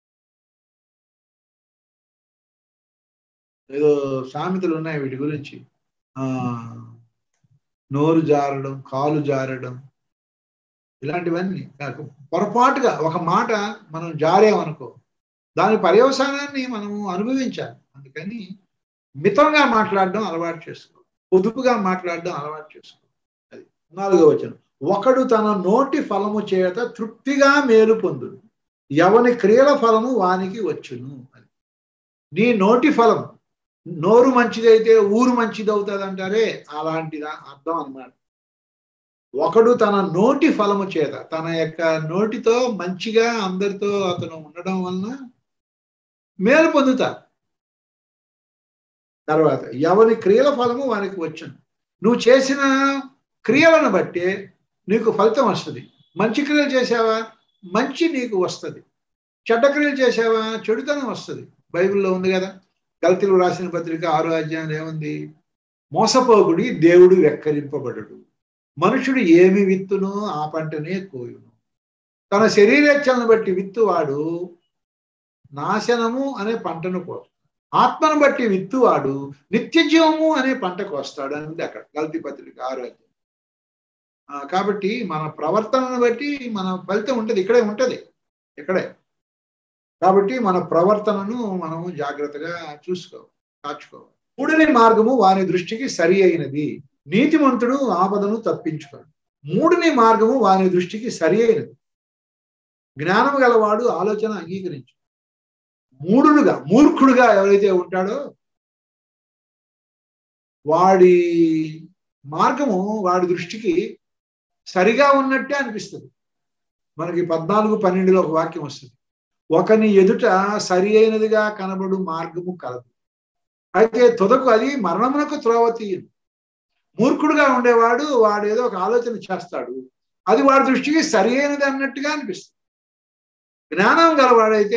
ఏదో సామెతలు ఉన్నాయి వీటి గురించి ఆ నోరు జారడం కాలు జారడం ఇలాంటివన్నీ కాకు పొరపాటుగా ఒక మాట మనం జారేమనుకో దాని పర్యవసానాన్ని మనము అనుభవించాలి అందుకని మితంగా మాట్లాడడం అలవాటు చేసుకో పొదుపుగా మాట్లాడడం అలవాటు చేసుకో అది నాలుగో వచనం ఒకడు తన నోటి ఫలము చేత తృప్తిగా మేలు పొందుడు ఎవని క్రియల ఫలము వానికి వచ్చును అది నీ నోటి ఫలం నోరు మంచిదైతే ఊరు మంచిది అవుతుంది అంటారే అలాంటిదా అర్థం అన్నమాట ఒకడు తన నోటి ఫలము చేత తన యొక్క నోటితో మంచిగా అందరితో అతను ఉండడం వలన మేలు పొందుతారు తర్వాత ఎవరి క్రియల ఫలము వానికి వచ్చును నువ్వు చేసిన క్రియలను బట్టి నీకు ఫలితం వస్తుంది మంచి క్రియలు చేసావా మంచి నీకు వస్తుంది చెడ్డ క్రియలు చేసావా చెడుతనం వస్తుంది బైబిల్లో ఉంది కదా గల్తీలు రాసిన పత్రిక ఆరో అధ్యాయం ఏముంది మోసపోకుడి దేవుడు వెక్కరింపబడడు మనుషుడు ఏమి విత్తునో ఆ పంటనే కోయును తన శరీరేచ్ఛలను బట్టి విత్తువాడు నాశనము అనే పంటను కోస్తాడు ఆత్మను బట్టి విత్తువాడు నిత్య జీవము అనే పంట కోస్తాడు అనేది అక్కడ గల్తీ పత్రిక ఆరో అధ్యాయం ఆ, కాబట్టి మన ప్రవర్తనను బట్టి మన ఫలితం ఉంటుంది ఇక్కడే ఉంటది ఇక్కడే కాబట్టి మన ప్రవర్తనను మనం జాగ్రత్తగా చూసుకోవాలి కాచుకోవాలి మూడని మార్గము వాని దృష్టికి సరి అయినది నీతిమంతుడు ఆపదను తప్పించుకోడు మూడుని మార్గము వాని దృష్టికి సరి అయినది జ్ఞానం గలవాడు ఆలోచన అంగీకరించు మూడుడుగా మూర్ఖుడుగా ఎవరైతే ఉంటాడో వాడి మార్గము వాడి దృష్టికి సరిగా ఉన్నట్టే అనిపిస్తుంది మనకి పద్నాలుగు పన్నెండులో ఒక వాక్యం వస్తుంది ఒకని ఎదుట సరి అయినదిగా కనబడు మార్గము కలదు అయితే తుదకు అది మరణమునకు త్రోవ తీయను మూర్ఖుడుగా ఉండేవాడు వాడు ఏదో ఒక ఆలోచన చేస్తాడు అది వాడి దృష్టికి సరి అయినది అన్నట్టుగా అనిపిస్తుంది జ్ఞానం గలవాడైతే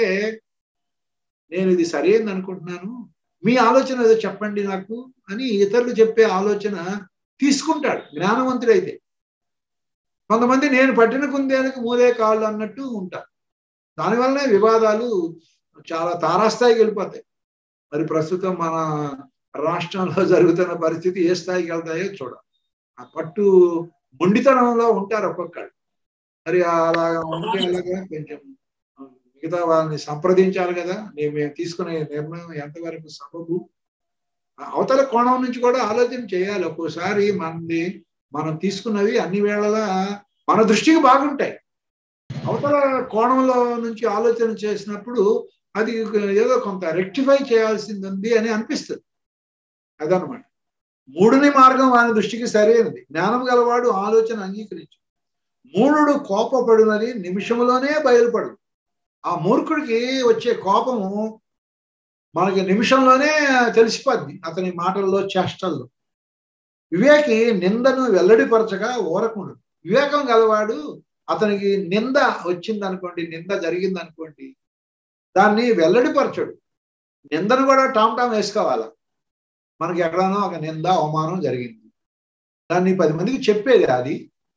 నేను ఇది సరి అయింది అనుకుంటున్నాను మీ ఆలోచన ఏదో చెప్పండి నాకు అని ఇతరులు చెప్పే ఆలోచన తీసుకుంటాడు జ్ఞానవంతుడైతే కొంతమంది నేను పట్టిన కుందేలకు మూలే కాళ్ళు అన్నట్టు ఉంటారు దానివల్లనే వివాదాలు చాలా తారాస్థాయికి వెళ్ళిపోతాయి మరి ప్రస్తుతం మన రాష్ట్రంలో జరుగుతున్న పరిస్థితి ఏ స్థాయికి వెళ్తాయో చూడాలి ఆ పట్టు మొండితనంలో ఉంటారు ఒక్కొక్కళ్ళు మరి అలాగా ఉంటే అలాగా కొంచెం మిగతా వాళ్ళని సంప్రదించాలి కదా నేను మేము తీసుకునే నిర్ణయం ఎంతవరకు సబబు అవతల కోణం నుంచి కూడా ఆలోచన చేయాలి ఒక్కోసారి మనది మనం తీసుకున్నవి అన్ని వేళలా మన దృష్టికి బాగుంటాయి అవతల కోణంలో నుంచి ఆలోచన చేసినప్పుడు అది ఏదో కొంత రెక్టిఫై చేయాల్సింది ఉంది అని అనిపిస్తుంది అదనమాట మూడుని మార్గం వాని దృష్టికి సరైనది జ్ఞానం గలవాడు ఆలోచన అంగీకరించు మూఢుడు కోపపడినది నిమిషంలోనే బయలుపడు ఆ మూర్ఖుడికి వచ్చే కోపము మనకి నిమిషంలోనే తెలిసిపోద్ది అతని మాటల్లో చేష్టల్లో వివేకి నిందను వెల్లడిపరచగా ఓరకుండు వివేకం గలవాడు అతనికి నింద వచ్చింది అనుకోండి నింద జరిగింది అనుకోండి దాన్ని వెల్లడిపరచడు నిందను కూడా టామ్ టామ్ వేసుకోవాలా మనకి ఎక్కడనో ఒక నింద అవమానం జరిగింది దాన్ని పది మందికి చెప్పేది అది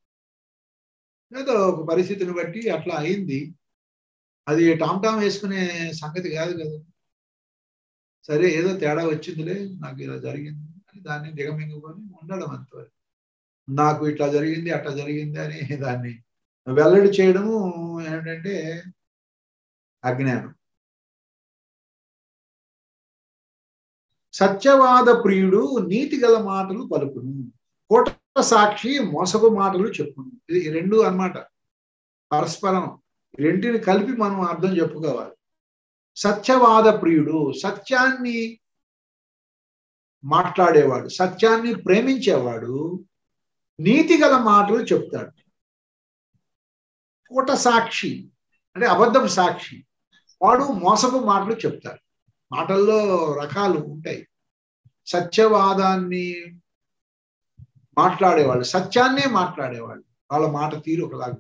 ఏదో ఒక పరిస్థితిని బట్టి అట్లా అయింది అది టామ్ టామ్ వేసుకునే సంగతి కాదు కదా సరే ఏదో తేడా వచ్చిందిలే నాకు ఇలా జరిగింది అని దాన్ని దిగమింగుకొని ఉండడం అంతవరకు నాకు ఇట్లా జరిగింది అట్లా జరిగింది అని దాన్ని వెల్లడి చేయడము ఏంటంటే అజ్ఞానం సత్యవాద ప్రియుడు నీతి గల మాటలు పలుకును కోట సాక్షి మోసపు మాటలు చెప్పును ఇది రెండు అన్నమాట పరస్పరం రెంటిని కలిపి మనం అర్థం చెప్పుకోవాలి సత్యవాద ప్రియుడు సత్యాన్ని మాట్లాడేవాడు సత్యాన్ని ప్రేమించేవాడు నీతి గల మాటలు చెప్తాడు కూట సాక్షి అంటే అబద్ధం సాక్షి వాడు మోసపు మాటలు చెప్తాడు మాటల్లో రకాలు ఉంటాయి సత్యవాదాన్ని మాట్లాడేవాళ్ళు సత్యాన్నే మాట్లాడేవాళ్ళు వాళ్ళ మాట తీరు ఒకలాగా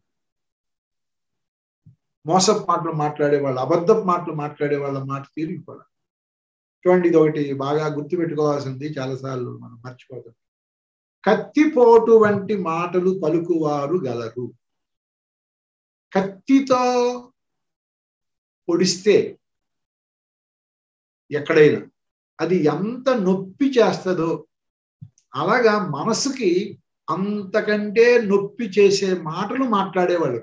మోసపు మాటలు మాట్లాడేవాళ్ళు అబద్ధపు మాటలు మాట్లాడే వాళ్ళ మాట తీరు ఇంకోలా చూడండి ఇది ఒకటి బాగా గుర్తుపెట్టుకోవాల్సింది చాలాసార్లు మనం మర్చిపోతాం కత్తిపోటు వంటి మాటలు పలుకువారు గలరు కత్తితో పొడిస్తే ఎక్కడైనా అది ఎంత నొప్పి చేస్తుందో అలాగా మనసుకి అంతకంటే నొప్పి చేసే మాటలు మాట్లాడేవాళ్ళు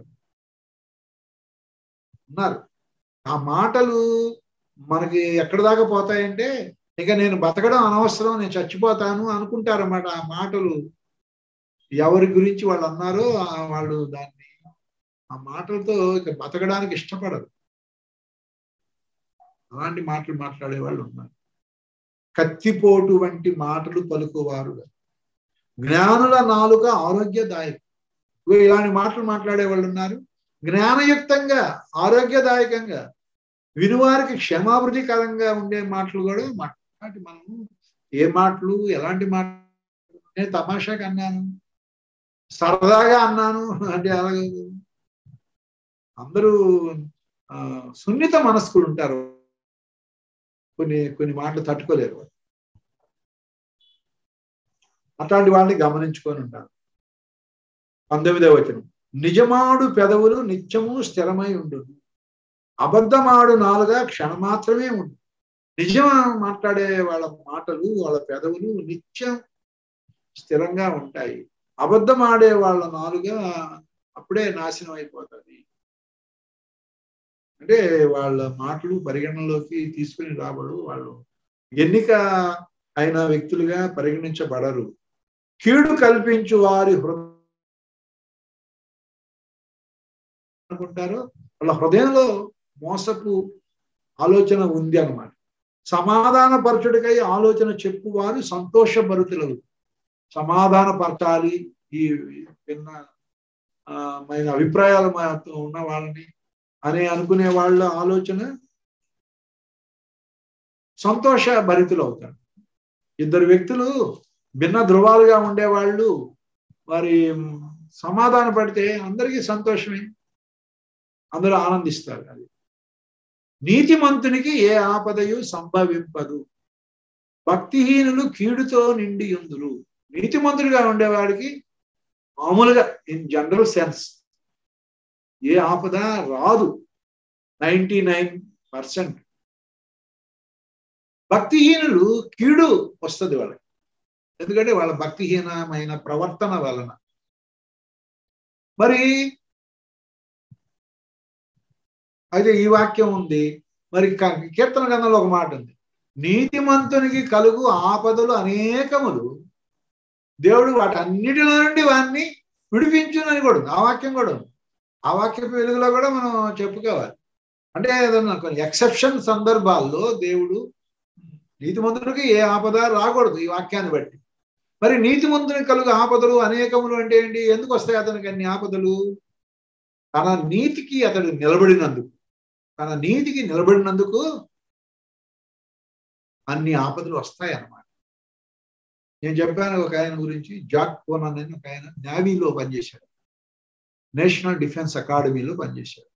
ఉన్నారు ఆ మాటలు మనకి ఎక్కడ దాకా పోతాయంటే ఇక నేను బతకడం అనవసరం నేను చచ్చిపోతాను అనుకుంటారన్నమాట ఆ మాటలు ఎవరి గురించి వాళ్ళు అన్నారో ఆ వాళ్ళు దాన్ని ఆ మాటలతో ఇక బతకడానికి ఇష్టపడరు అలాంటి మాటలు మాట్లాడే వాళ్ళు ఉన్నారు కత్తిపోటు వంటి మాటలు పలుకువారు జ్ఞానుల నాలుక ఆరోగ్యదాయకం ఇలాంటి మాటలు మాట్లాడే వాళ్ళు ఉన్నారు జ్ఞానయుక్తంగా ఆరోగ్యదాయకంగా వినువారికి క్షమాభివృద్ధికరంగా ఉండే మాటలు కూడా మాట్లాడి మనం ఏ మాటలు ఎలాంటి మాటలు నేను తమాషాగా అన్నాను సరదాగా అన్నాను అంటే అలాగే అందరూ ఆ సున్నిత మనస్కులు ఉంటారు కొన్ని కొన్ని మాటలు తట్టుకోలేరు అట్లాంటి వాళ్ళని గమనించుకొని ఉంటారు పంతొమ్మిదవ వచనం నిజమాడు పెదవులు నిత్యము స్థిరమై ఉండును అబద్ధమాడు నాలుగా క్షణమాత్రమే ఉండు నిజం మాట్లాడే వాళ్ళ మాటలు వాళ్ళ పెదవులు నిత్యం స్థిరంగా ఉంటాయి అబద్ధం ఆడే వాళ్ళ నాలుగా అప్పుడే నాశనం అయిపోతుంది అంటే వాళ్ళ మాటలు పరిగణనలోకి తీసుకుని రాబడు వాళ్ళు ఎన్నిక అయిన వ్యక్తులుగా పరిగణించబడరు కీడు కల్పించు వారి హృదయం అనుకుంటారో వాళ్ళ హృదయంలో మోసపు ఆలోచన ఉంది అనమాట సమాధాన పరచుడికై ఆలోచన చెప్పువారు సంతోషభరితులు సమాధాన పరచాలి ఈ భిన్న మైన అభిప్రాయాలు ఉన్న వాళ్ళని అని అనుకునే వాళ్ళ ఆలోచన సంతోష భరితులు అవుతారు ఇద్దరు వ్యక్తులు భిన్న ధృవాలుగా ఉండేవాళ్ళు వారి సమాధాన పడితే అందరికీ సంతోషమే అందరూ ఆనందిస్తారు అది నీతిమంతునికి ఏ ఆపదయు సంభవింపదు భక్తిహీనులు కీడుతో నిండి ఉందురు నీతిమంతుడిగా ఉండేవాడికి మామూలుగా ఇన్ జనరల్ సెన్స్ ఏ ఆపద రాదు నైంటీ నైన్ పర్సెంట్ భక్తిహీనులు కీడు వస్తుంది వాళ్ళకి ఎందుకంటే వాళ్ళ భక్తిహీనమైన ప్రవర్తన వలన మరి అయితే ఈ వాక్యం ఉంది మరి కీర్తన గంధంలో ఒక మాట ఉంది నీతిమంతునికి కలుగు ఆపదలు అనేకములు దేవుడు వాటి అన్నిటిలో నుండి వాడిని విడిపించునని కూడా ఉంది ఆ వాక్యం కూడా ఉంది ఆ వాక్యపు వెలుగులో కూడా మనం చెప్పుకోవాలి అంటే ఏదన్నా కొన్ని ఎక్సెప్షన్ సందర్భాల్లో దేవుడు నీతిమంతునికి ఏ ఆపద రాకూడదు ఈ వాక్యాన్ని బట్టి మరి నీతిమంతునికి కలుగు ఆపదలు అనేకములు అంటే ఏంటి ఎందుకు వస్తాయి అతనికి అన్ని ఆపదలు తన నీతికి అతడు నిలబడినందుకు తన నీతికి నిలబడినందుకు అన్ని ఆపదలు వస్తాయి అన్నమాట నేను చెప్పాను ఒక ఆయన గురించి జాక్ కోనన్ అని ఒక ఆయన నేవీలో పనిచేశాడు నేషనల్ డిఫెన్స్ అకాడమీలో పనిచేశాడు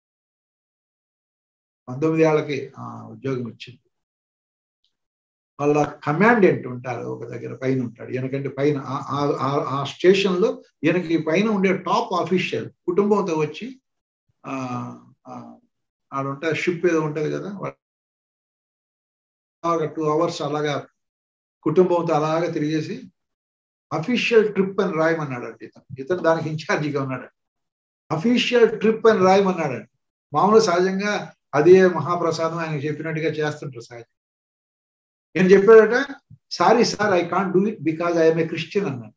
పంతొమ్మిది ఏళ్ళకి ఆ ఉద్యోగం వచ్చింది వాళ్ళ కమాండెంట్ ఉంటారు ఒక దగ్గర పైన ఉంటాడు ఈయనకంటే పైన ఆ స్టేషన్ లో ఈయనకి పైన ఉండే టాప్ ఆఫీషియల్ కుటుంబంతో వచ్చి ఆడ ఉంటా షిప్ ఏదో ఉంటది కదా అలాగా టూ అవర్స్ అలాగా కుటుంబంతో అలాగా తిరిగేసి అఫీషియల్ ట్రిప్ అని రాయమన్నాడండి ఇతను ఇతను దానికి ఇన్ఛార్జిగా ఉన్నాడు అఫీషియల్ ట్రిప్ అని రాయమన్నాడండి మామూలు సహజంగా అదే మహాప్రసాదం ఆయన చెప్పినట్టుగా చేస్తుంటారు సహజంగా నేను చెప్పాడట sorry sir I can't do it because I'm a Christian అన్నాడు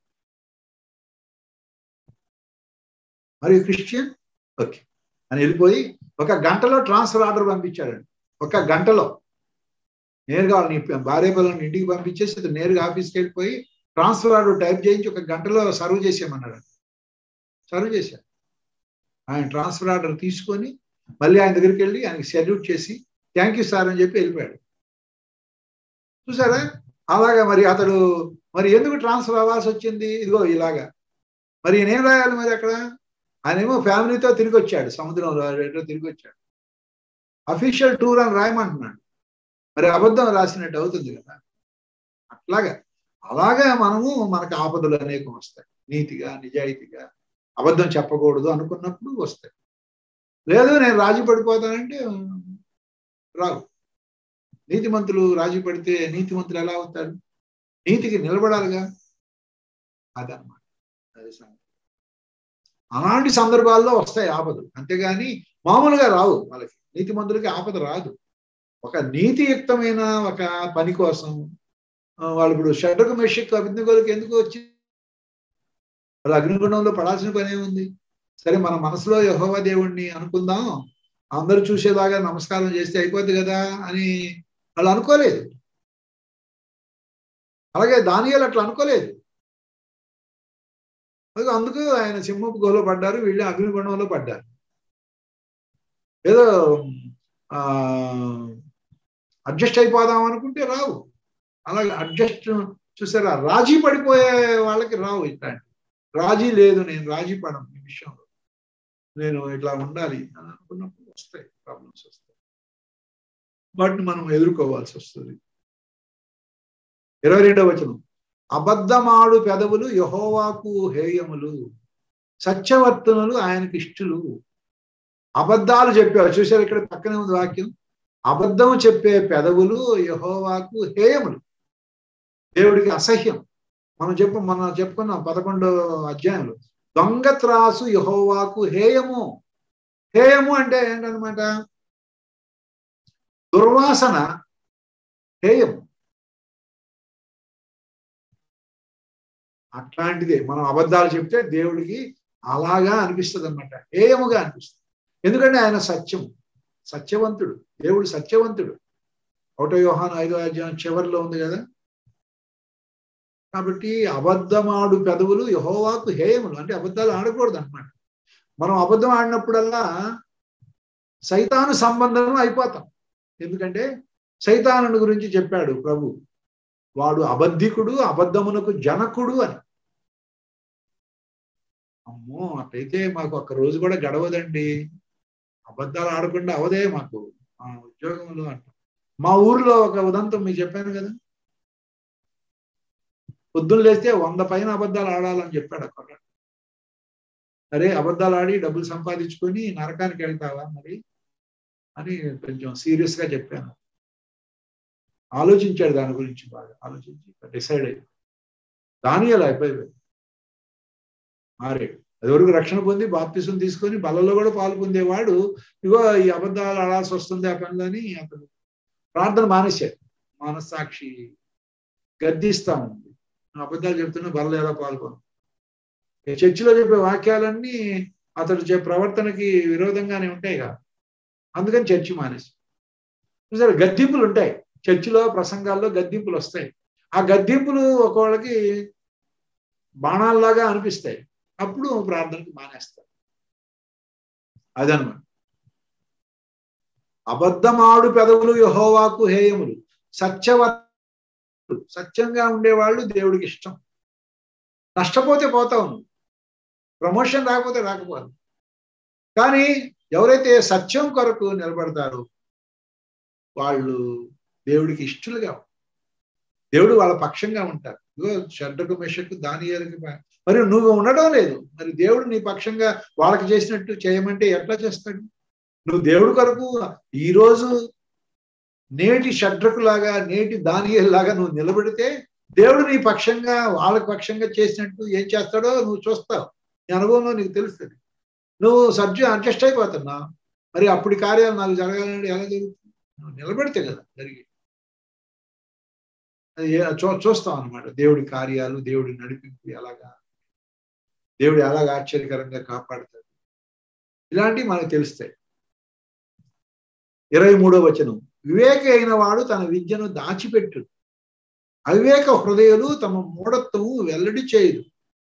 మరి క్రిస్టియన్ ఓకే అని వెళ్ళిపోయి ఒక గంటలో ట్రాన్స్ఫర్ ఆర్డర్ పంపించాడండి ఒక గంటలో నేరుగా వాళ్ళని భార్య పిల్లల్ని ఇంటికి పంపించేసి ఇతను నేరుగా ఆఫీస్కి వెళ్ళిపోయి ట్రాన్స్ఫర్ ఆర్డర్ టైప్ చేయించి ఒక గంటలో సర్వ్ చేసేయమన్నాడు సర్వ్ చేశారు ఆయన ట్రాన్స్ఫర్ ఆర్డర్ తీసుకొని మళ్ళీ ఆయన దగ్గరికి వెళ్ళి ఆయనకి సెల్యూట్ చేసి థ్యాంక్ యూ సార్ అని చెప్పి వెళ్ళిపోయాడు చూసారా అలాగా మరి అతడు మరి ఎందుకు ట్రాన్స్ఫర్ అవ్వాల్సి వచ్చింది ఇదిగో ఇలాగా మరి ఈయన ఏం రాయాలి మరి అక్కడ ఆయనేమో ఫ్యామిలీతో తిరిగి వచ్చాడు సముద్రంలో ఎటో తిరిగి వచ్చాడు అఫీషియల్ టూర్ అని రాయమంటున్నాడు మరి అబద్ధం రాసినట్టు అవుతుంది కదా అట్లాగా అలాగా మనము మనకు ఆపదలు అనేకం వస్తాయి నీతిగా నిజాయితీగా అబద్ధం చెప్పకూడదు అనుకున్నప్పుడు వస్తాయి లేదు నేను రాజీ పడిపోతానంటే రావు నీతిమంతులు రాజీ పడితే నీతిమంతులు ఎలా అవుతారు నీతికి నిలబడాలిగా అదనమాట అది సంగతి అలాంటి సందర్భాల్లో వస్తాయి ఆపదలు అంతేగాని మామూలుగా రావు వాళ్ళకి నీతిమంతులకి ఆపద రాదు ఒక నీతియుక్తమైన ఒక పని కోసం వాళ్ళు ఇప్పుడు షడ్రకు మెషిక్ అగ్నిగోలకు ఎందుకు వచ్చి వాళ్ళు అగ్నిగుండంలో పడాల్సిన పని ఏముంది సరే మన మనసులో యహోవ దేవుణ్ణి అనుకుందాం అందరూ చూసేలాగా నమస్కారం చేస్తే అయిపోద్ది కదా అని వాళ్ళు అనుకోలేదు అలాగే దానియాలు అట్లా అనుకోలేదు అందుకు ఆయన సింహపు గోలో పడ్డారు వీళ్ళు అగ్నిగుండంలో పడ్డారు ఏదో అడ్జస్ట్ అయిపోదాం అనుకుంటే రావు అలాగే అడ్జస్ట్ చూసారా రాజీ పడిపోయే వాళ్ళకి రావు ఇట్లాంటి రాజీ లేదు నేను రాజీ పడను ఈ విషయంలో నేను ఇట్లా ఉండాలి అని అనుకున్నప్పుడు వస్తాయి ప్రాబ్లమ్స్ వస్తాయి వాటిని మనం ఎదుర్కోవాల్సి వస్తుంది ఇరవై రెండవ వచనం అబద్ధమాడు పెదవులు యహోవాకు హేయములు సత్యవర్తనులు ఆయనకి ఇష్టలు అబద్ధాలు చెప్పారు చూసారు ఇక్కడ పక్కనే ఉంది వాక్యం అబద్ధం చెప్పే పెదవులు యహోవాకు హేయములు దేవుడికి అసహ్యం మనం చెప్పు మనం చెప్పుకున్నాం పదకొండో అధ్యాయంలో దొంగ త్రాసు యహోవాకు హేయము హేయము అంటే ఏంటనమాట దుర్వాసన హేయము అట్లాంటిదే మనం అబద్ధాలు చెప్తే దేవుడికి అలాగా అనిపిస్తుంది అనమాట హేయముగా అనిపిస్తుంది ఎందుకంటే ఆయన సత్యం సత్యవంతుడు దేవుడు సత్యవంతుడు ఒకటో యోహాన్ ఐదో అధ్యాయం చివరిలో ఉంది కదా కాబట్టి అబద్ధమాడు పెదవులు యహోవాకు హేయములు అంటే అబద్ధాలు ఆడకూడదు అనమాట మనం అబద్ధం ఆడినప్పుడల్లా సైతాను సంబంధం అయిపోతాం ఎందుకంటే సైతాను గురించి చెప్పాడు ప్రభు వాడు అబద్ధికుడు అబద్ధమునకు జనకుడు అని అమ్మో అట్లయితే మాకు ఒక్క రోజు కూడా గడవదండి అబద్ధాలు ఆడకుండా అవదే మాకు మా ఉద్యోగంలో అంట మా ఊర్లో ఒక ఉదంతం మీకు చెప్పాను కదా పొద్దున్న లేస్తే వంద పైన అబద్ధాలు ఆడాలని చెప్పాడు అక్కడ సరే అబద్ధాలు ఆడి డబ్బులు సంపాదించుకొని నరకానికి వెళ్తావా మరి అని కొంచెం సీరియస్ గా చెప్పాను ఆలోచించాడు దాని గురించి బాగా ఆలోచించి డిసైడ్ అయ్యి దాని అలా అయిపోయాడు మారాడు అదివరకు రక్షణ పొంది బాప్తిసం తీసుకొని బలలో కూడా పాలు పొందేవాడు ఇగో ఈ అబద్ధాలు ఆడాల్సి వస్తుంది ఆ పనులని అతను ప్రార్థన మానేశాడు మనస్సాక్షి గద్దిస్తా ఉంది అబద్ధాలు చెప్తున్నా బలలో ఎలా పాల్గొను చర్చిలో చెప్పే వాక్యాలన్నీ అతడు చెప్పే ప్రవర్తనకి విరోధంగానే ఉంటాయి కదా అందుకని చర్చి మానేసి సరే గద్దింపులు ఉంటాయి చర్చిలో ప్రసంగాల్లో గద్దింపులు వస్తాయి ఆ గద్దింపులు ఒకళ్ళకి బాణాల్లాగా అనిపిస్తాయి అప్పుడు ప్రార్థనకు మానేస్తారు అదనమాట అబద్ధమాడు పెదవులు యహోవాకు హేయములు సత్యవ సత్యంగా ఉండేవాళ్ళు దేవుడికి ఇష్టం నష్టపోతే పోతావు నువ్వు ప్రమోషన్ రాకపోతే రాకపోదు కానీ ఎవరైతే సత్యం కొరకు నిలబడతారో వాళ్ళు దేవుడికి ఇష్టలుగా దేవుడు వాళ్ళ పక్షంగా ఉంటారు ఇగో షడ్డకు మెషకు దానియాలకి మరి నువ్వు ఉండడం లేదు మరి దేవుడు నీ పక్షంగా వాళ్ళకి చేసినట్టు చేయమంటే ఎట్లా చేస్తాడు నువ్వు దేవుడి కొరకు ఈరోజు నేటి షడ్రకులాగా నేటి దానియల్లాగా నువ్వు నిలబడితే దేవుడు నీ పక్షంగా వాళ్ళకి పక్షంగా చేసినట్టు ఏం చేస్తాడో నువ్వు చూస్తావు నీ అనుభవంలో నీకు తెలుస్తుంది నువ్వు సబ్జె అడ్జస్ట్ అయిపోతున్నా మరి అప్పుడు కార్యాలు నాకు జరగాలంటే ఎలా జరుగుతుంది నువ్వు నిలబడితే కదా జరిగి అది చూ చూస్తాం అనమాట దేవుడి కార్యాలు దేవుడి నడిపింపు ఎలాగా దేవుడు ఎలాగ ఆశ్చర్యకరంగా కాపాడుతాడు ఇలాంటివి మనకు తెలుస్తాయి ఇరవై మూడో వచనం వివేక అయిన వాడు తన విద్యను దాచిపెట్టు అవివేక హృదయాలు తమ మూఢత్వము వెల్లడి చేయదు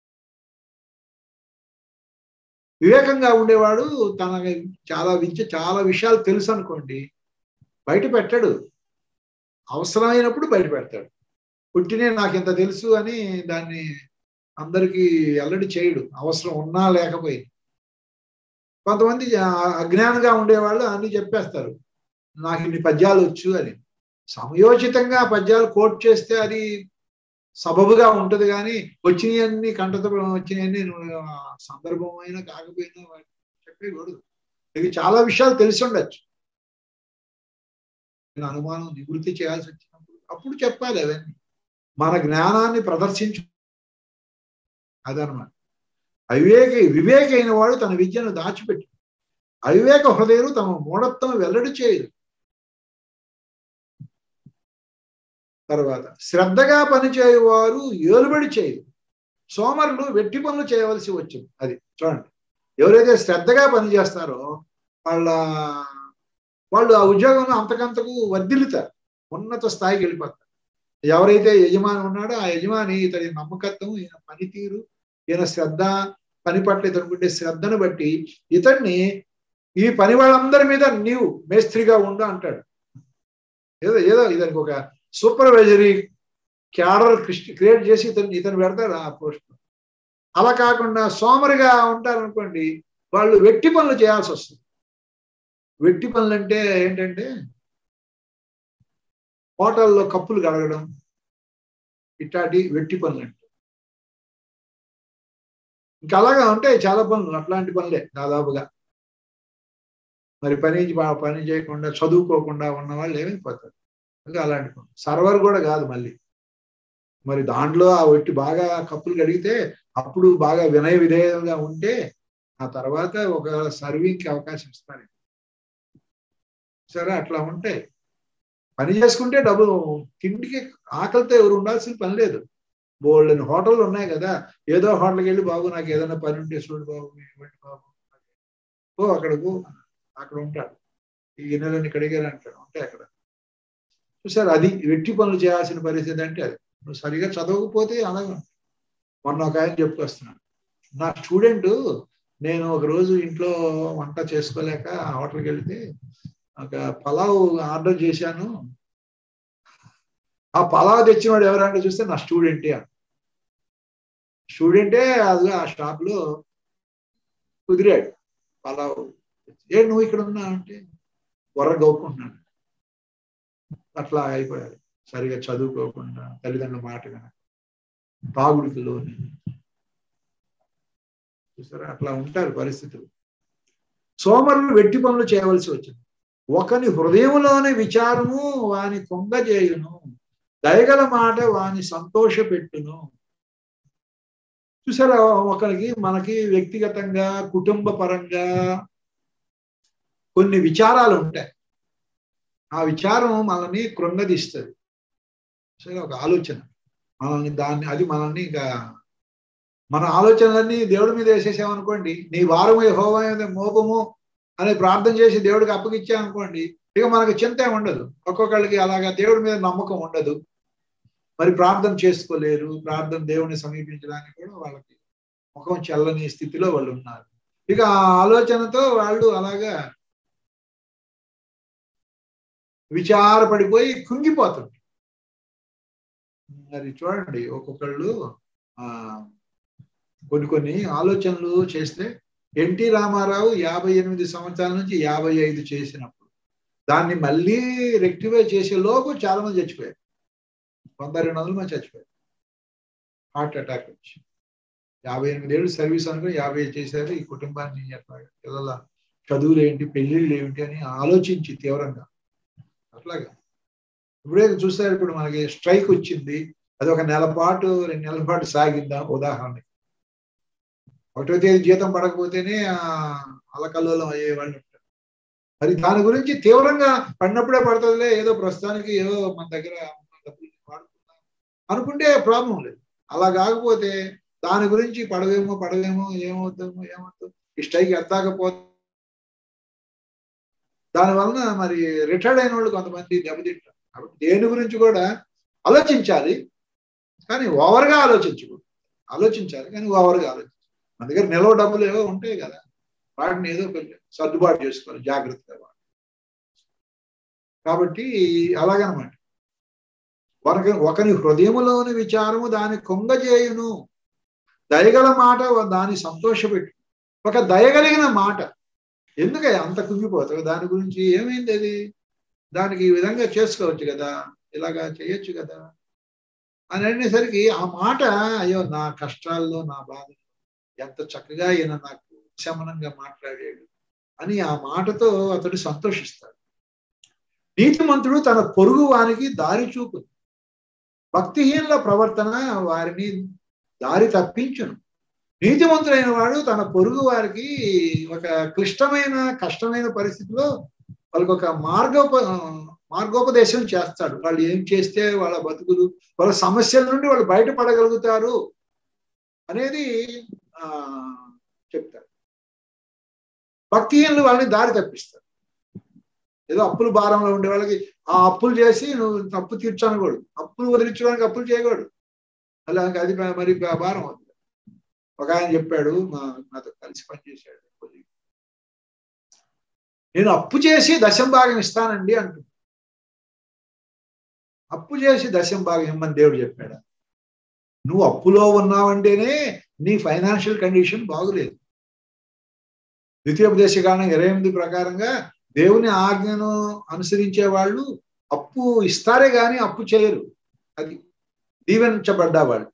వివేకంగా ఉండేవాడు తన చాలా విద్య చాలా విషయాలు తెలుసు అనుకోండి బయట పెట్టాడు అవసరమైనప్పుడు బయట పెడతాడు పుట్టినే నాకు ఇంత తెలుసు అని దాన్ని అందరికీ వెల్లడి చేయడు అవసరం ఉన్నా లేకపోయింది కొంతమంది ఆ- అజ్ఞానంగా ఉండేవాళ్ళు అన్ని చెప్పేస్తారు నాకు ఇన్ని పద్యాలు వచ్చు అని సమయోచితంగా పద్యాలు కోట్ చేస్తే అది సబబుగా ఉంటది కానీ వచ్చినవన్నీ కంటతో వచ్చినవన్నీ నువ్వు ఆ సందర్భమైన కాకపోయినా వాటిని చెప్పేకూడదు నీకు చాలా విషయాలు తెలిసి ఉండొచ్చు నేను అనుమానం నివృత్తి చేయాల్సి వచ్చినప్పుడు అప్పుడు చెప్పాలి అవన్నీ మన జ్ఞానాన్ని ప్రదర్శించు అదనమాట అవివేక వివేక అయిన వాడు తన విద్యను దాచిపెట్టి అవివేక హృదయులు తమ మూఢత్వం వెల్లడి చేయదు తర్వాత శ్రద్ధగా పనిచేయువారు ఏలుబడి చేయదు సోమరులు వెట్టి పనులు చేయవలసి వచ్చింది అది చూడండి ఎవరైతే శ్రద్ధగా పనిచేస్తారో వాళ్ళ వాళ్ళు ఆ ఉద్యోగంలో అంతకంతకు వర్ధిల్లుతారు ఉన్నత స్థాయికి వెళ్ళిపోతారు ఎవరైతే యజమాని ఉన్నాడో ఆ యజమాని ఇతని నమ్మకత్వం ఈయన పనితీరు ఈయన శ్రద్ధ పని పట్ల ఇతనికి ఉండే శ్రద్ధను బట్టి ఇతన్ని ఈ పని వాళ్ళందరి మీద నీవు మేస్త్రిగా ఉండు అంటాడు ఏదో ఏదో ఇతనికి ఒక సూపర్వైజరీ క్యాడర్ క్రియేట్ చేసి ఇతను ఇతను పెడతాడు ఆ పోస్ట్ అలా కాకుండా సోమరిగా ఉంటారనుకోండి వాళ్ళు వెట్టి పనులు చేయాల్సి వస్తుంది వెట్టి పనులు అంటే ఏంటంటే హోటల్లో కప్పులు కడగడం ఇట్లాంటి వెట్టి పనులు అంటే ఇంకా అలాగా ఉంటాయి చాలా పనులు అట్లాంటి పనులే దాదాపుగా మరి పని పని చేయకుండా చదువుకోకుండా ఉన్న వాళ్ళు ఏమైపోతారు ఇంకా అలాంటి పనులు సర్వర్ కూడా కాదు మళ్ళీ మరి దాంట్లో ఆ ఒట్టి బాగా కప్పులు కడిగితే అప్పుడు బాగా వినయ విధేయంగా ఉంటే ఆ తర్వాత ఒక సర్వింగ్కి అవకాశం ఇస్తారు సరే అట్లా ఉంటాయి పని చేసుకుంటే డబ్బులు తిండికి ఆకలితో ఎవరు ఉండాల్సిన పని లేదు బోల్డ్ అని హోటళ్ళు ఉన్నాయి కదా ఏదో హోటల్కి వెళ్ళి బాబు నాకు ఏదైనా పని ఉంటే చూడు బాబు ఇవ్వండి బాబు ఓ అక్కడకు అక్కడ ఉంటాడు ఈ గిన్నెలన్నీ కడిగారు అంటాడు ఉంటాయి అక్కడ చూసారు అది వెట్టి పనులు చేయాల్సిన పరిస్థితి అంటే అది నువ్వు సరిగా చదవకపోతే అలాగే ఉంటుంది. మొన్న ఒక ఆయన చెప్పుకొస్తున్నాడు నా స్టూడెంట్ నేను ఒక రోజు ఇంట్లో వంట చేసుకోలేక హోటల్కి వెళ్తే ఒక పలావ్ ఆర్డర్ చేశాను ఆ పలావ్ తెచ్చినవాడు ఎవరంటే చూస్తే నా స్టూడెంటే స్టూడెంటే అది ఆ షాప్ లో కుదిరాడు పలావ్ ఏ నువ్వు ఇక్కడ ఉన్నా అంటే వర గౌకుంటున్నాడు అట్లా అయిపోయాడు సరిగా చదువుకోకుండా తల్లిదండ్రుల మాట కనుక తాగుడికి లోని చూసారా అట్లా ఉంటారు పరిస్థితులు సోమరులు వెట్టి పనులు చేయవలసి వచ్చింది ఒకని హృదయంలోని విచారము వాని కొంగజేయును దయగల మాట వాని సంతోష పెట్టును చూసారా ఒకరికి మనకి వ్యక్తిగతంగా కుటుంబ పరంగా కొన్ని విచారాలు ఉంటాయి ఆ విచారం మనల్ని కృంగదీస్తుంది సరే ఒక ఆలోచన మనల్ని దాన్ని అది మనల్ని ఇంకా మన ఆలోచనలన్నీ దేవుడి మీద వేసేసామనుకోండి నీ వారము హోమా మోపము అని ప్రార్థన చేసి దేవుడికి అప్పగిచ్చామనుకోండి ఇక మనకు చింత ఏం ఉండదు ఒక్కొక్కళ్ళకి అలాగా దేవుడి మీద నమ్మకం ఉండదు మరి ప్రార్థన చేసుకోలేరు ప్రార్థన దేవుడిని సమీపించడానికి కూడా వాళ్ళకి ముఖం చల్లని స్థితిలో వాళ్ళు ఉన్నారు ఇక ఆ ఆలోచనతో వాళ్ళు అలాగా విచారపడిపోయి కుంగిపోతుంది మరి చూడండి ఒక్కొక్కళ్ళు ఆ కొన్ని కొన్ని ఆలోచనలు చేస్తే ఎన్టీ రామారావు యాభై ఎనిమిది సంవత్సరాల నుంచి యాభై ఐదు చేసినప్పుడు దాన్ని మళ్ళీ రెక్టిఫై చేసే లోపు చాలా మంది చచ్చిపోయారు వంద రెండు వందల మంది చచ్చిపోయారు హార్ట్ అటాక్ వచ్చి యాభై ఎనిమిది ఏళ్ళు సర్వీస్ అనుకుని యాభై ఐదు చేశారు ఈ కుటుంబాన్ని ఎట్లా పిల్లల చదువులు ఏంటి పెళ్ళిళ్ళు ఏమిటి అని ఆలోచించి తీవ్రంగా అట్లాగా ఇప్పుడే చూస్తారు ఇప్పుడు మనకి స్ట్రైక్ వచ్చింది అది ఒక నెల పాటు రెండు నెలల పాటు సాగిందా ఉదాహరణ ఒకటో తేదీ జీతం పడకపోతేనే అలకల్లోలం అయ్యే వాళ్ళు ఉంటారు మరి దాని గురించి తీవ్రంగా పడినప్పుడే పడుతుందిలే ఏదో ప్రస్తుతానికి ఏదో మన దగ్గర ఉన్న డబ్బులు వాడుకుందాం అనుకుంటే ప్రాబ్లం లేదు అలా కాకపోతే దాని గురించి పడవేమో పడవేమో ఏమవుతామో ఏమవుతాం ఈ స్ట్రైక్ ఎత్తాకపోతే దానివలన మరి రిటైర్డ్ అయిన వాళ్ళు కొంతమంది దెబ్బతింటారు కాబట్టి దేని గురించి కూడా ఆలోచించాలి కానీ ఓవర్గా ఆలోచించకూడదు ఆలోచించాలి కానీ ఓవర్గా ఆలోచించాలి మన దగ్గర నిల్వ డబ్బులు ఏవో ఉంటాయి కదా వాటిని ఏదో కొంచెం సర్దుబాటు చేసుకోవాలి జాగ్రత్తగా కాబట్టి అలాగనమాట ఒకరి ఒకని హృదయములోని విచారము దాని కొంగజేయును దయగల మాట దాన్ని సంతోషపెట్టు ఒక దయగలిగిన మాట ఎందుకే అంత కుంగిపోతావు దాని గురించి ఏమైంది అది దానికి ఈ విధంగా చేసుకోవచ్చు కదా ఇలాగా చేయొచ్చు కదా అని అనేసరికి ఆ మాట అయ్యో నా కష్టాల్లో నా బాధ ఎంత చక్కగా ఈయన నాకు శమనంగా మాట్లాడాడు అని ఆ మాటతో అతడు సంతోషిస్తాడు నీతిమంతుడు తన పొరుగు వారికి దారి చూపు భక్తిహీనుల ప్రవర్తన వారిని దారి తప్పించును నీతిమంతుడైన వాడు తన పొరుగు వారికి ఒక క్లిష్టమైన కష్టమైన పరిస్థితిలో వాళ్ళకి ఒక మార్గోప మార్గోపదేశం చేస్తాడు వాళ్ళు ఏం చేస్తే వాళ్ళ బతుకులు వాళ్ళ సమస్యల నుండి వాళ్ళు బయటపడగలుగుతారు అనేది ఆ చెప్తారు భక్తిహీనులు వాళ్ళని దారి తప్పిస్తారు ఏదో అప్పులు భారంలో ఉండే వాళ్ళకి ఆ అప్పులు చేసి నువ్వు అప్పు తీర్చనకూడదు అప్పులు వదిలించడానికి అప్పులు చేయకూడదు అలా అది మరి భారం అవుతుంది ఒక ఆయన చెప్పాడు మా నాతో కలిసి పనిచేశాడు నేను అప్పు చేసి దశం భాగం ఇస్తానండి అంటు అప్పు చేసి దశం భాగం ఇమ్మని దేవుడు చెప్పాడు నువ్వు అప్పులో ఉన్నావంటేనే నీ ఫైనాన్షియల్ కండిషన్ బాగులేదు ద్వితీయోపదేశ కారణం ఇరవై ఎనిమిది ప్రకారంగా దేవుని ఆజ్ఞను అనుసరించే వాళ్ళు అప్పు ఇస్తారే గాని అప్పు చేయరు అది దీవెంచబడ్డా వాళ్ళు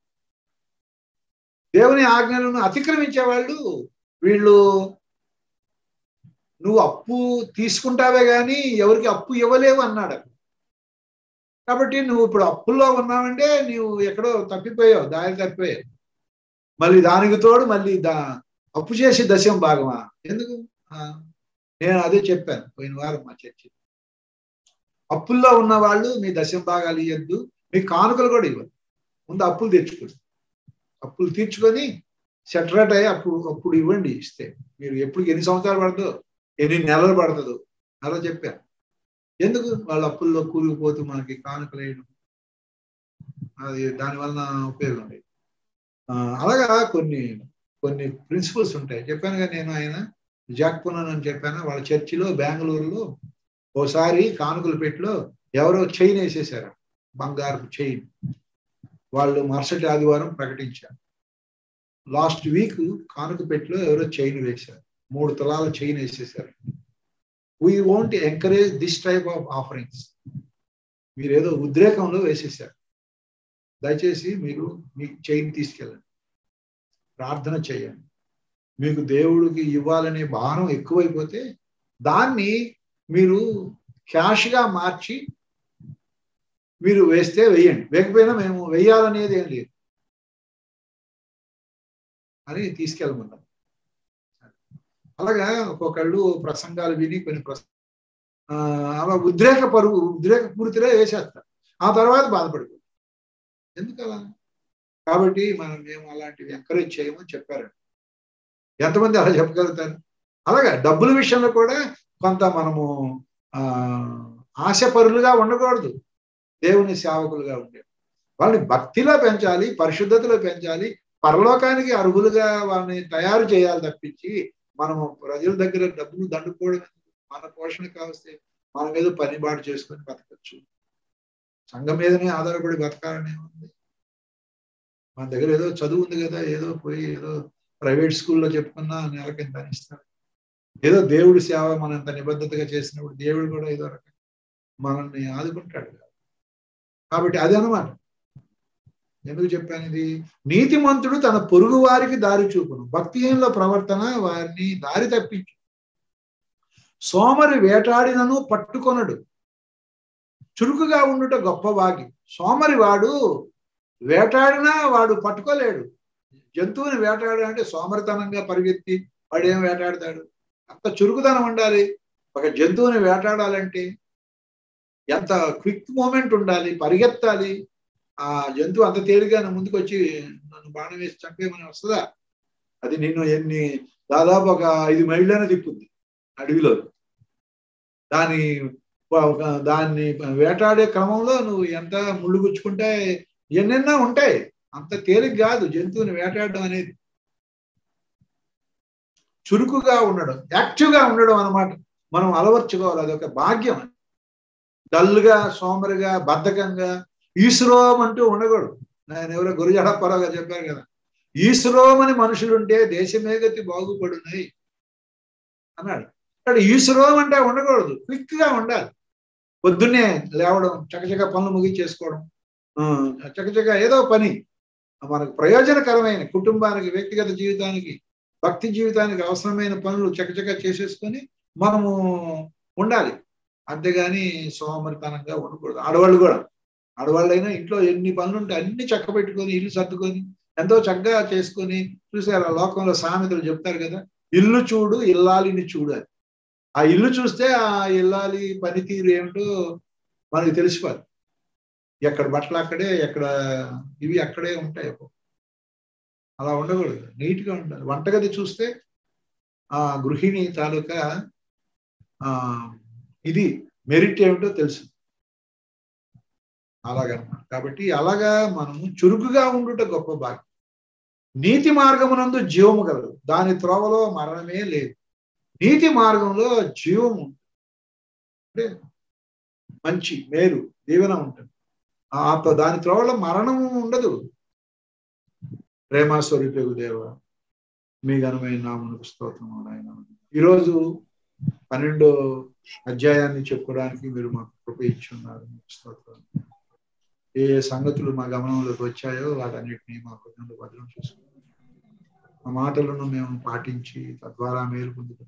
దేవుని ఆజ్ఞలను అతిక్రమించే వాళ్ళు వీళ్ళు నువ్వు అప్పు తీసుకుంటావే గాని ఎవరికి అప్పు ఇవ్వలేవు అన్నాడు కాబట్టి నువ్వు ఇప్పుడు అప్పుల్లో ఉన్నావంటే నువ్వు ఎక్కడో తప్పిపోయావు దారి తప్పిపోయావు మళ్ళీ దానికి తోడు మళ్ళీ దా అప్పు చేసి దశం భాగమా ఎందుకు నేను అదే చెప్పాను పోయిన వారం మా చర్చి అప్పుల్లో ఉన్న వాళ్ళు మీ దశం భాగాలు ఇవ్వద్దు మీ కానుకలు కూడా ఇవ్వద్దు ముందు అప్పులు తెచ్చుకోండి అప్పులు తీర్చుకొని సెటరేట్ అయ్యి అప్పుడు అప్పుడు ఇవ్వండి ఇస్తే మీరు ఎప్పుడు ఎన్ని సంవత్సరాలు పడుతుందో ఎన్ని నెలలు పడుతుందో అలా చెప్పాను ఎందుకు వాళ్ళ అప్పుల్లో కూలిపోతూ మనకి కానుకలు వేయడం అది దానివల్ల ఉపయోగం లేదు అలాగా కొన్ని కొన్ని ప్రిన్సిపల్స్ ఉంటాయి చెప్పాను కదా నేను ఆయన జాక్పునన్ అని చెప్పాను వాళ్ళ చర్చిలో బెంగళూరులో ఓసారి కానుకల పెట్టిలో ఎవరో చైన్ వేసేసారు బంగారు చైన్ వాళ్ళు మరుసటి ఆదివారం ప్రకటించారు లాస్ట్ వీక్ కానుక పెట్టిలో ఎవరో చైన్ వేశారు మూడు తులాల చైన్ వేసేసారు we want encourage this type of offerings మీరు ఏదో ఉద్రేకంలో వేసేసారు దయచేసి మీరు మీ చైన్ తీసుకెళ్ళండి ప్రార్థన చేయండి మీకు దేవుడికి ఇవ్వాలనే భారం ఎక్కువైపోతే దాన్ని మీరు క్యాష్గా మార్చి మీరు వేస్తే వేయండి వేయకపోయినా మేము వేయాలనేది ఏం లేదు అని తీసుకెళ్ళమన్నాం అలాగా ఒక్కొక్కళ్ళు ప్రసంగాలు విని కొన్ని ప్రస అలా ఉద్రేక పరుగు ఉద్రేక పూర్తిగా వేసేస్తారు ఆ తర్వాత బాధపడిపోతారు ఎందుకు అలా కాబట్టి మనం మేము అలాంటివి ఎంకరేజ్ చేయమని చెప్పారండి ఎంతమంది అలా చెప్పగలుగుతారు అలాగే డబ్బుల విషయంలో కూడా కొంత మనము ఆ ఆశపరులుగా ఉండకూడదు దేవుని సేవకులుగా ఉండే వాళ్ళని భక్తిలో పెంచాలి పరిశుద్ధతలో పెంచాలి పరలోకానికి అర్హులుగా వాళ్ళని తయారు చేయాలి తప్పించి మనము ప్రజల దగ్గర డబ్బులు దండుకోవడం మన పోషణ కావస్తే మన మీద పనిబాటు చేసుకొని బతకచ్చు సంఘం మీదనే ఆధారపడి బతకాలనే ఉంది మన దగ్గర ఏదో చదువు ఉంది కదా ఏదో పోయి ఏదో ప్రైవేట్ స్కూల్లో చెప్పుకున్నా నెలకి ఎంత ఇస్తారు ఏదో దేవుడి సేవ మనం ఎంత నిబద్ధతగా చేసినప్పుడు దేవుడు కూడా ఏదో రకం మనల్ని ఆదుకుంటాడు కాబట్టి అది అనమాట ఎందుకు చెప్పాను ఇది నీతిమంతుడు తన పొరుగు వారికి దారి చూపును భక్తిహీనుల ప్రవర్తన వారిని దారి తప్పించు సోమరి వేటాడినను పట్టుకొనడు చురుకుగా ఉండుట గొప్ప భాగ్యం సోమరి వాడు వేటాడినా వాడు పట్టుకోలేడు జంతువుని వేటాడు అంటే సోమరితనంగా పరిగెత్తి వాడు ఏం వేటాడతాడు అంత చురుకుదనం ఉండాలి ఒక జంతువుని వేటాడాలంటే ఎంత క్విక్ మూమెంట్ ఉండాలి పరిగెత్తాలి ఆ జంతువు అంత తేలిగా ముందుకు వచ్చి నన్ను బాణం వేసి చంపేమని వస్తుందా అది నిన్ను ఎన్ని దాదాపు ఒక ఐదు మైళ్ళనే తిప్పుద్ది అడవిలో దాని ఒక- దాన్ని వేటాడే క్రమంలో నువ్వు ఎంత ముళ్ళు గుచ్చుకుంటే ఎన్నెన్నో ఉంటాయి అంత తేలిక కాదు జంతువుని వేటాడడం అనేది చురుకుగా ఉండడం యాక్టివ్గా ఉండడం అన్నమాట మనం అలవర్చుకోవాలి అదొక భాగ్యం డల్గా సోమరిగా బద్ధకంగా ఈశ్వరోం అంటూ ఉండకూడదు నేను ఎవరో గురుజడపరాగా చెప్పారు కదా ఈశ్వరోం అని మనుషులుంటే దేశమే గతి బాగుపడున్నాయి అన్నాడు ఇక్కడ ఈశ్వరోం అంటే ఉండకూడదు క్విక్ గా ఉండాలి పొద్దున్నే లేవడం చకచక పనులు ముగించేసుకోవడం ఆ, చకచక ఏదో పని మనకు ప్రయోజనకరమైన కుటుంబానికి వ్యక్తిగత జీవితానికి భక్తి జీవితానికి అవసరమైన పనులు చకచక చేసేసుకొని మనము ఉండాలి అంతేగాని సోమరితనంగా ఉండకూడదు ఆడవాళ్ళు కూడా ఆడవాళ్ళైనా ఇంట్లో ఎన్ని పనులు ఉంటే అన్ని చక్క పెట్టుకొని ఇల్లు సర్దుకొని ఎంతో చక్కగా చేసుకొని చూసారు ఆ లోకంలో సామెతలు చెప్తారు కదా ఇల్లు చూడు ఇల్లాలిని చూడు అని ఆ ఇల్లు చూస్తే ఆ ఇల్లాలి పనితీరు ఏమిటో మనకి తెలిసిపోదు ఎక్కడ బట్టలు అక్కడే ఎక్కడ ఇవి అక్కడే ఉంటాయి అలా ఉండకూడదు నీట్ గా ఉండాలి వంటగది చూస్తే ఆ గృహిణి తాలూకా ఆ ఇది మెరిట్ ఏమిటో తెలుసు అలాగనమాట కాబట్టి అలాగా మనము చురుకుగా ఉండుట గొప్ప భాగ్యం నీతి మార్గమునందు జీవము కలదు దాని త్రోవలో మరణమే లేదు నీతి మార్గంలో జీవం ఉంటుంది అంటే మంచి మేలు దీవెన ఉంటుంది ఆ త- దాని త్రోవలో మరణము ఉండదు ప్రేమాస్వరూపకు దేవ మీ ఘనమైన నామమునకు స్తోత్రము నాయన ఈరోజు పన్నెండో అధ్యాయాన్ని చెప్పుకోవడానికి మీరు మాకు కృప ఇచ్చి ఉన్నారు మీకు స్తోత్రం ఏ ఏ సంగతులు మా గమనంలోకి వచ్చాయో వాటన్నిటిని మా హృదయంలో భద్రం చేసుకున్నాం ఆ మాటలను మేము పాటించి తద్వారా మేలు పొందుతాం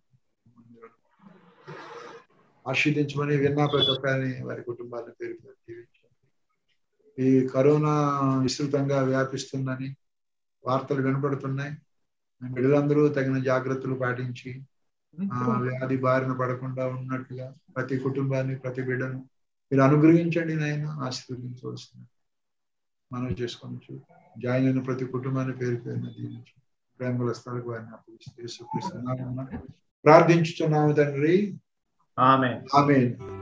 ఆశీర్దించమని విన్నా ప్రతి ఒక్కరిని వారి కుటుంబాలను పేరు పేరు దీవించండి ఈ కరోనా విస్తృతంగా వ్యాపిస్తుందని వార్తలు వినపడుతున్నాయి బిడ్డలందరూ తగిన జాగ్రత్తలు పాటించి ఆ వ్యాధి బారిన పడకుండా ఉన్నట్లుగా ప్రతి కుటుంబాన్ని ప్రతి బిడ్డను మీరు అనుగ్రహించండి నాయన ఆశీర్వదించవలసింది మనం చేసుకొని జాయిన్ అయిన ప్రతి కుటుంబాన్ని పేరు పేరున దీవించి ప్రేమల స్థలకు వారిని అప్పగిస్తూ యేసుక్రీస్తు నామమున ప్రార్థించుచున్నాము తండ్రి ఆమె ఆమె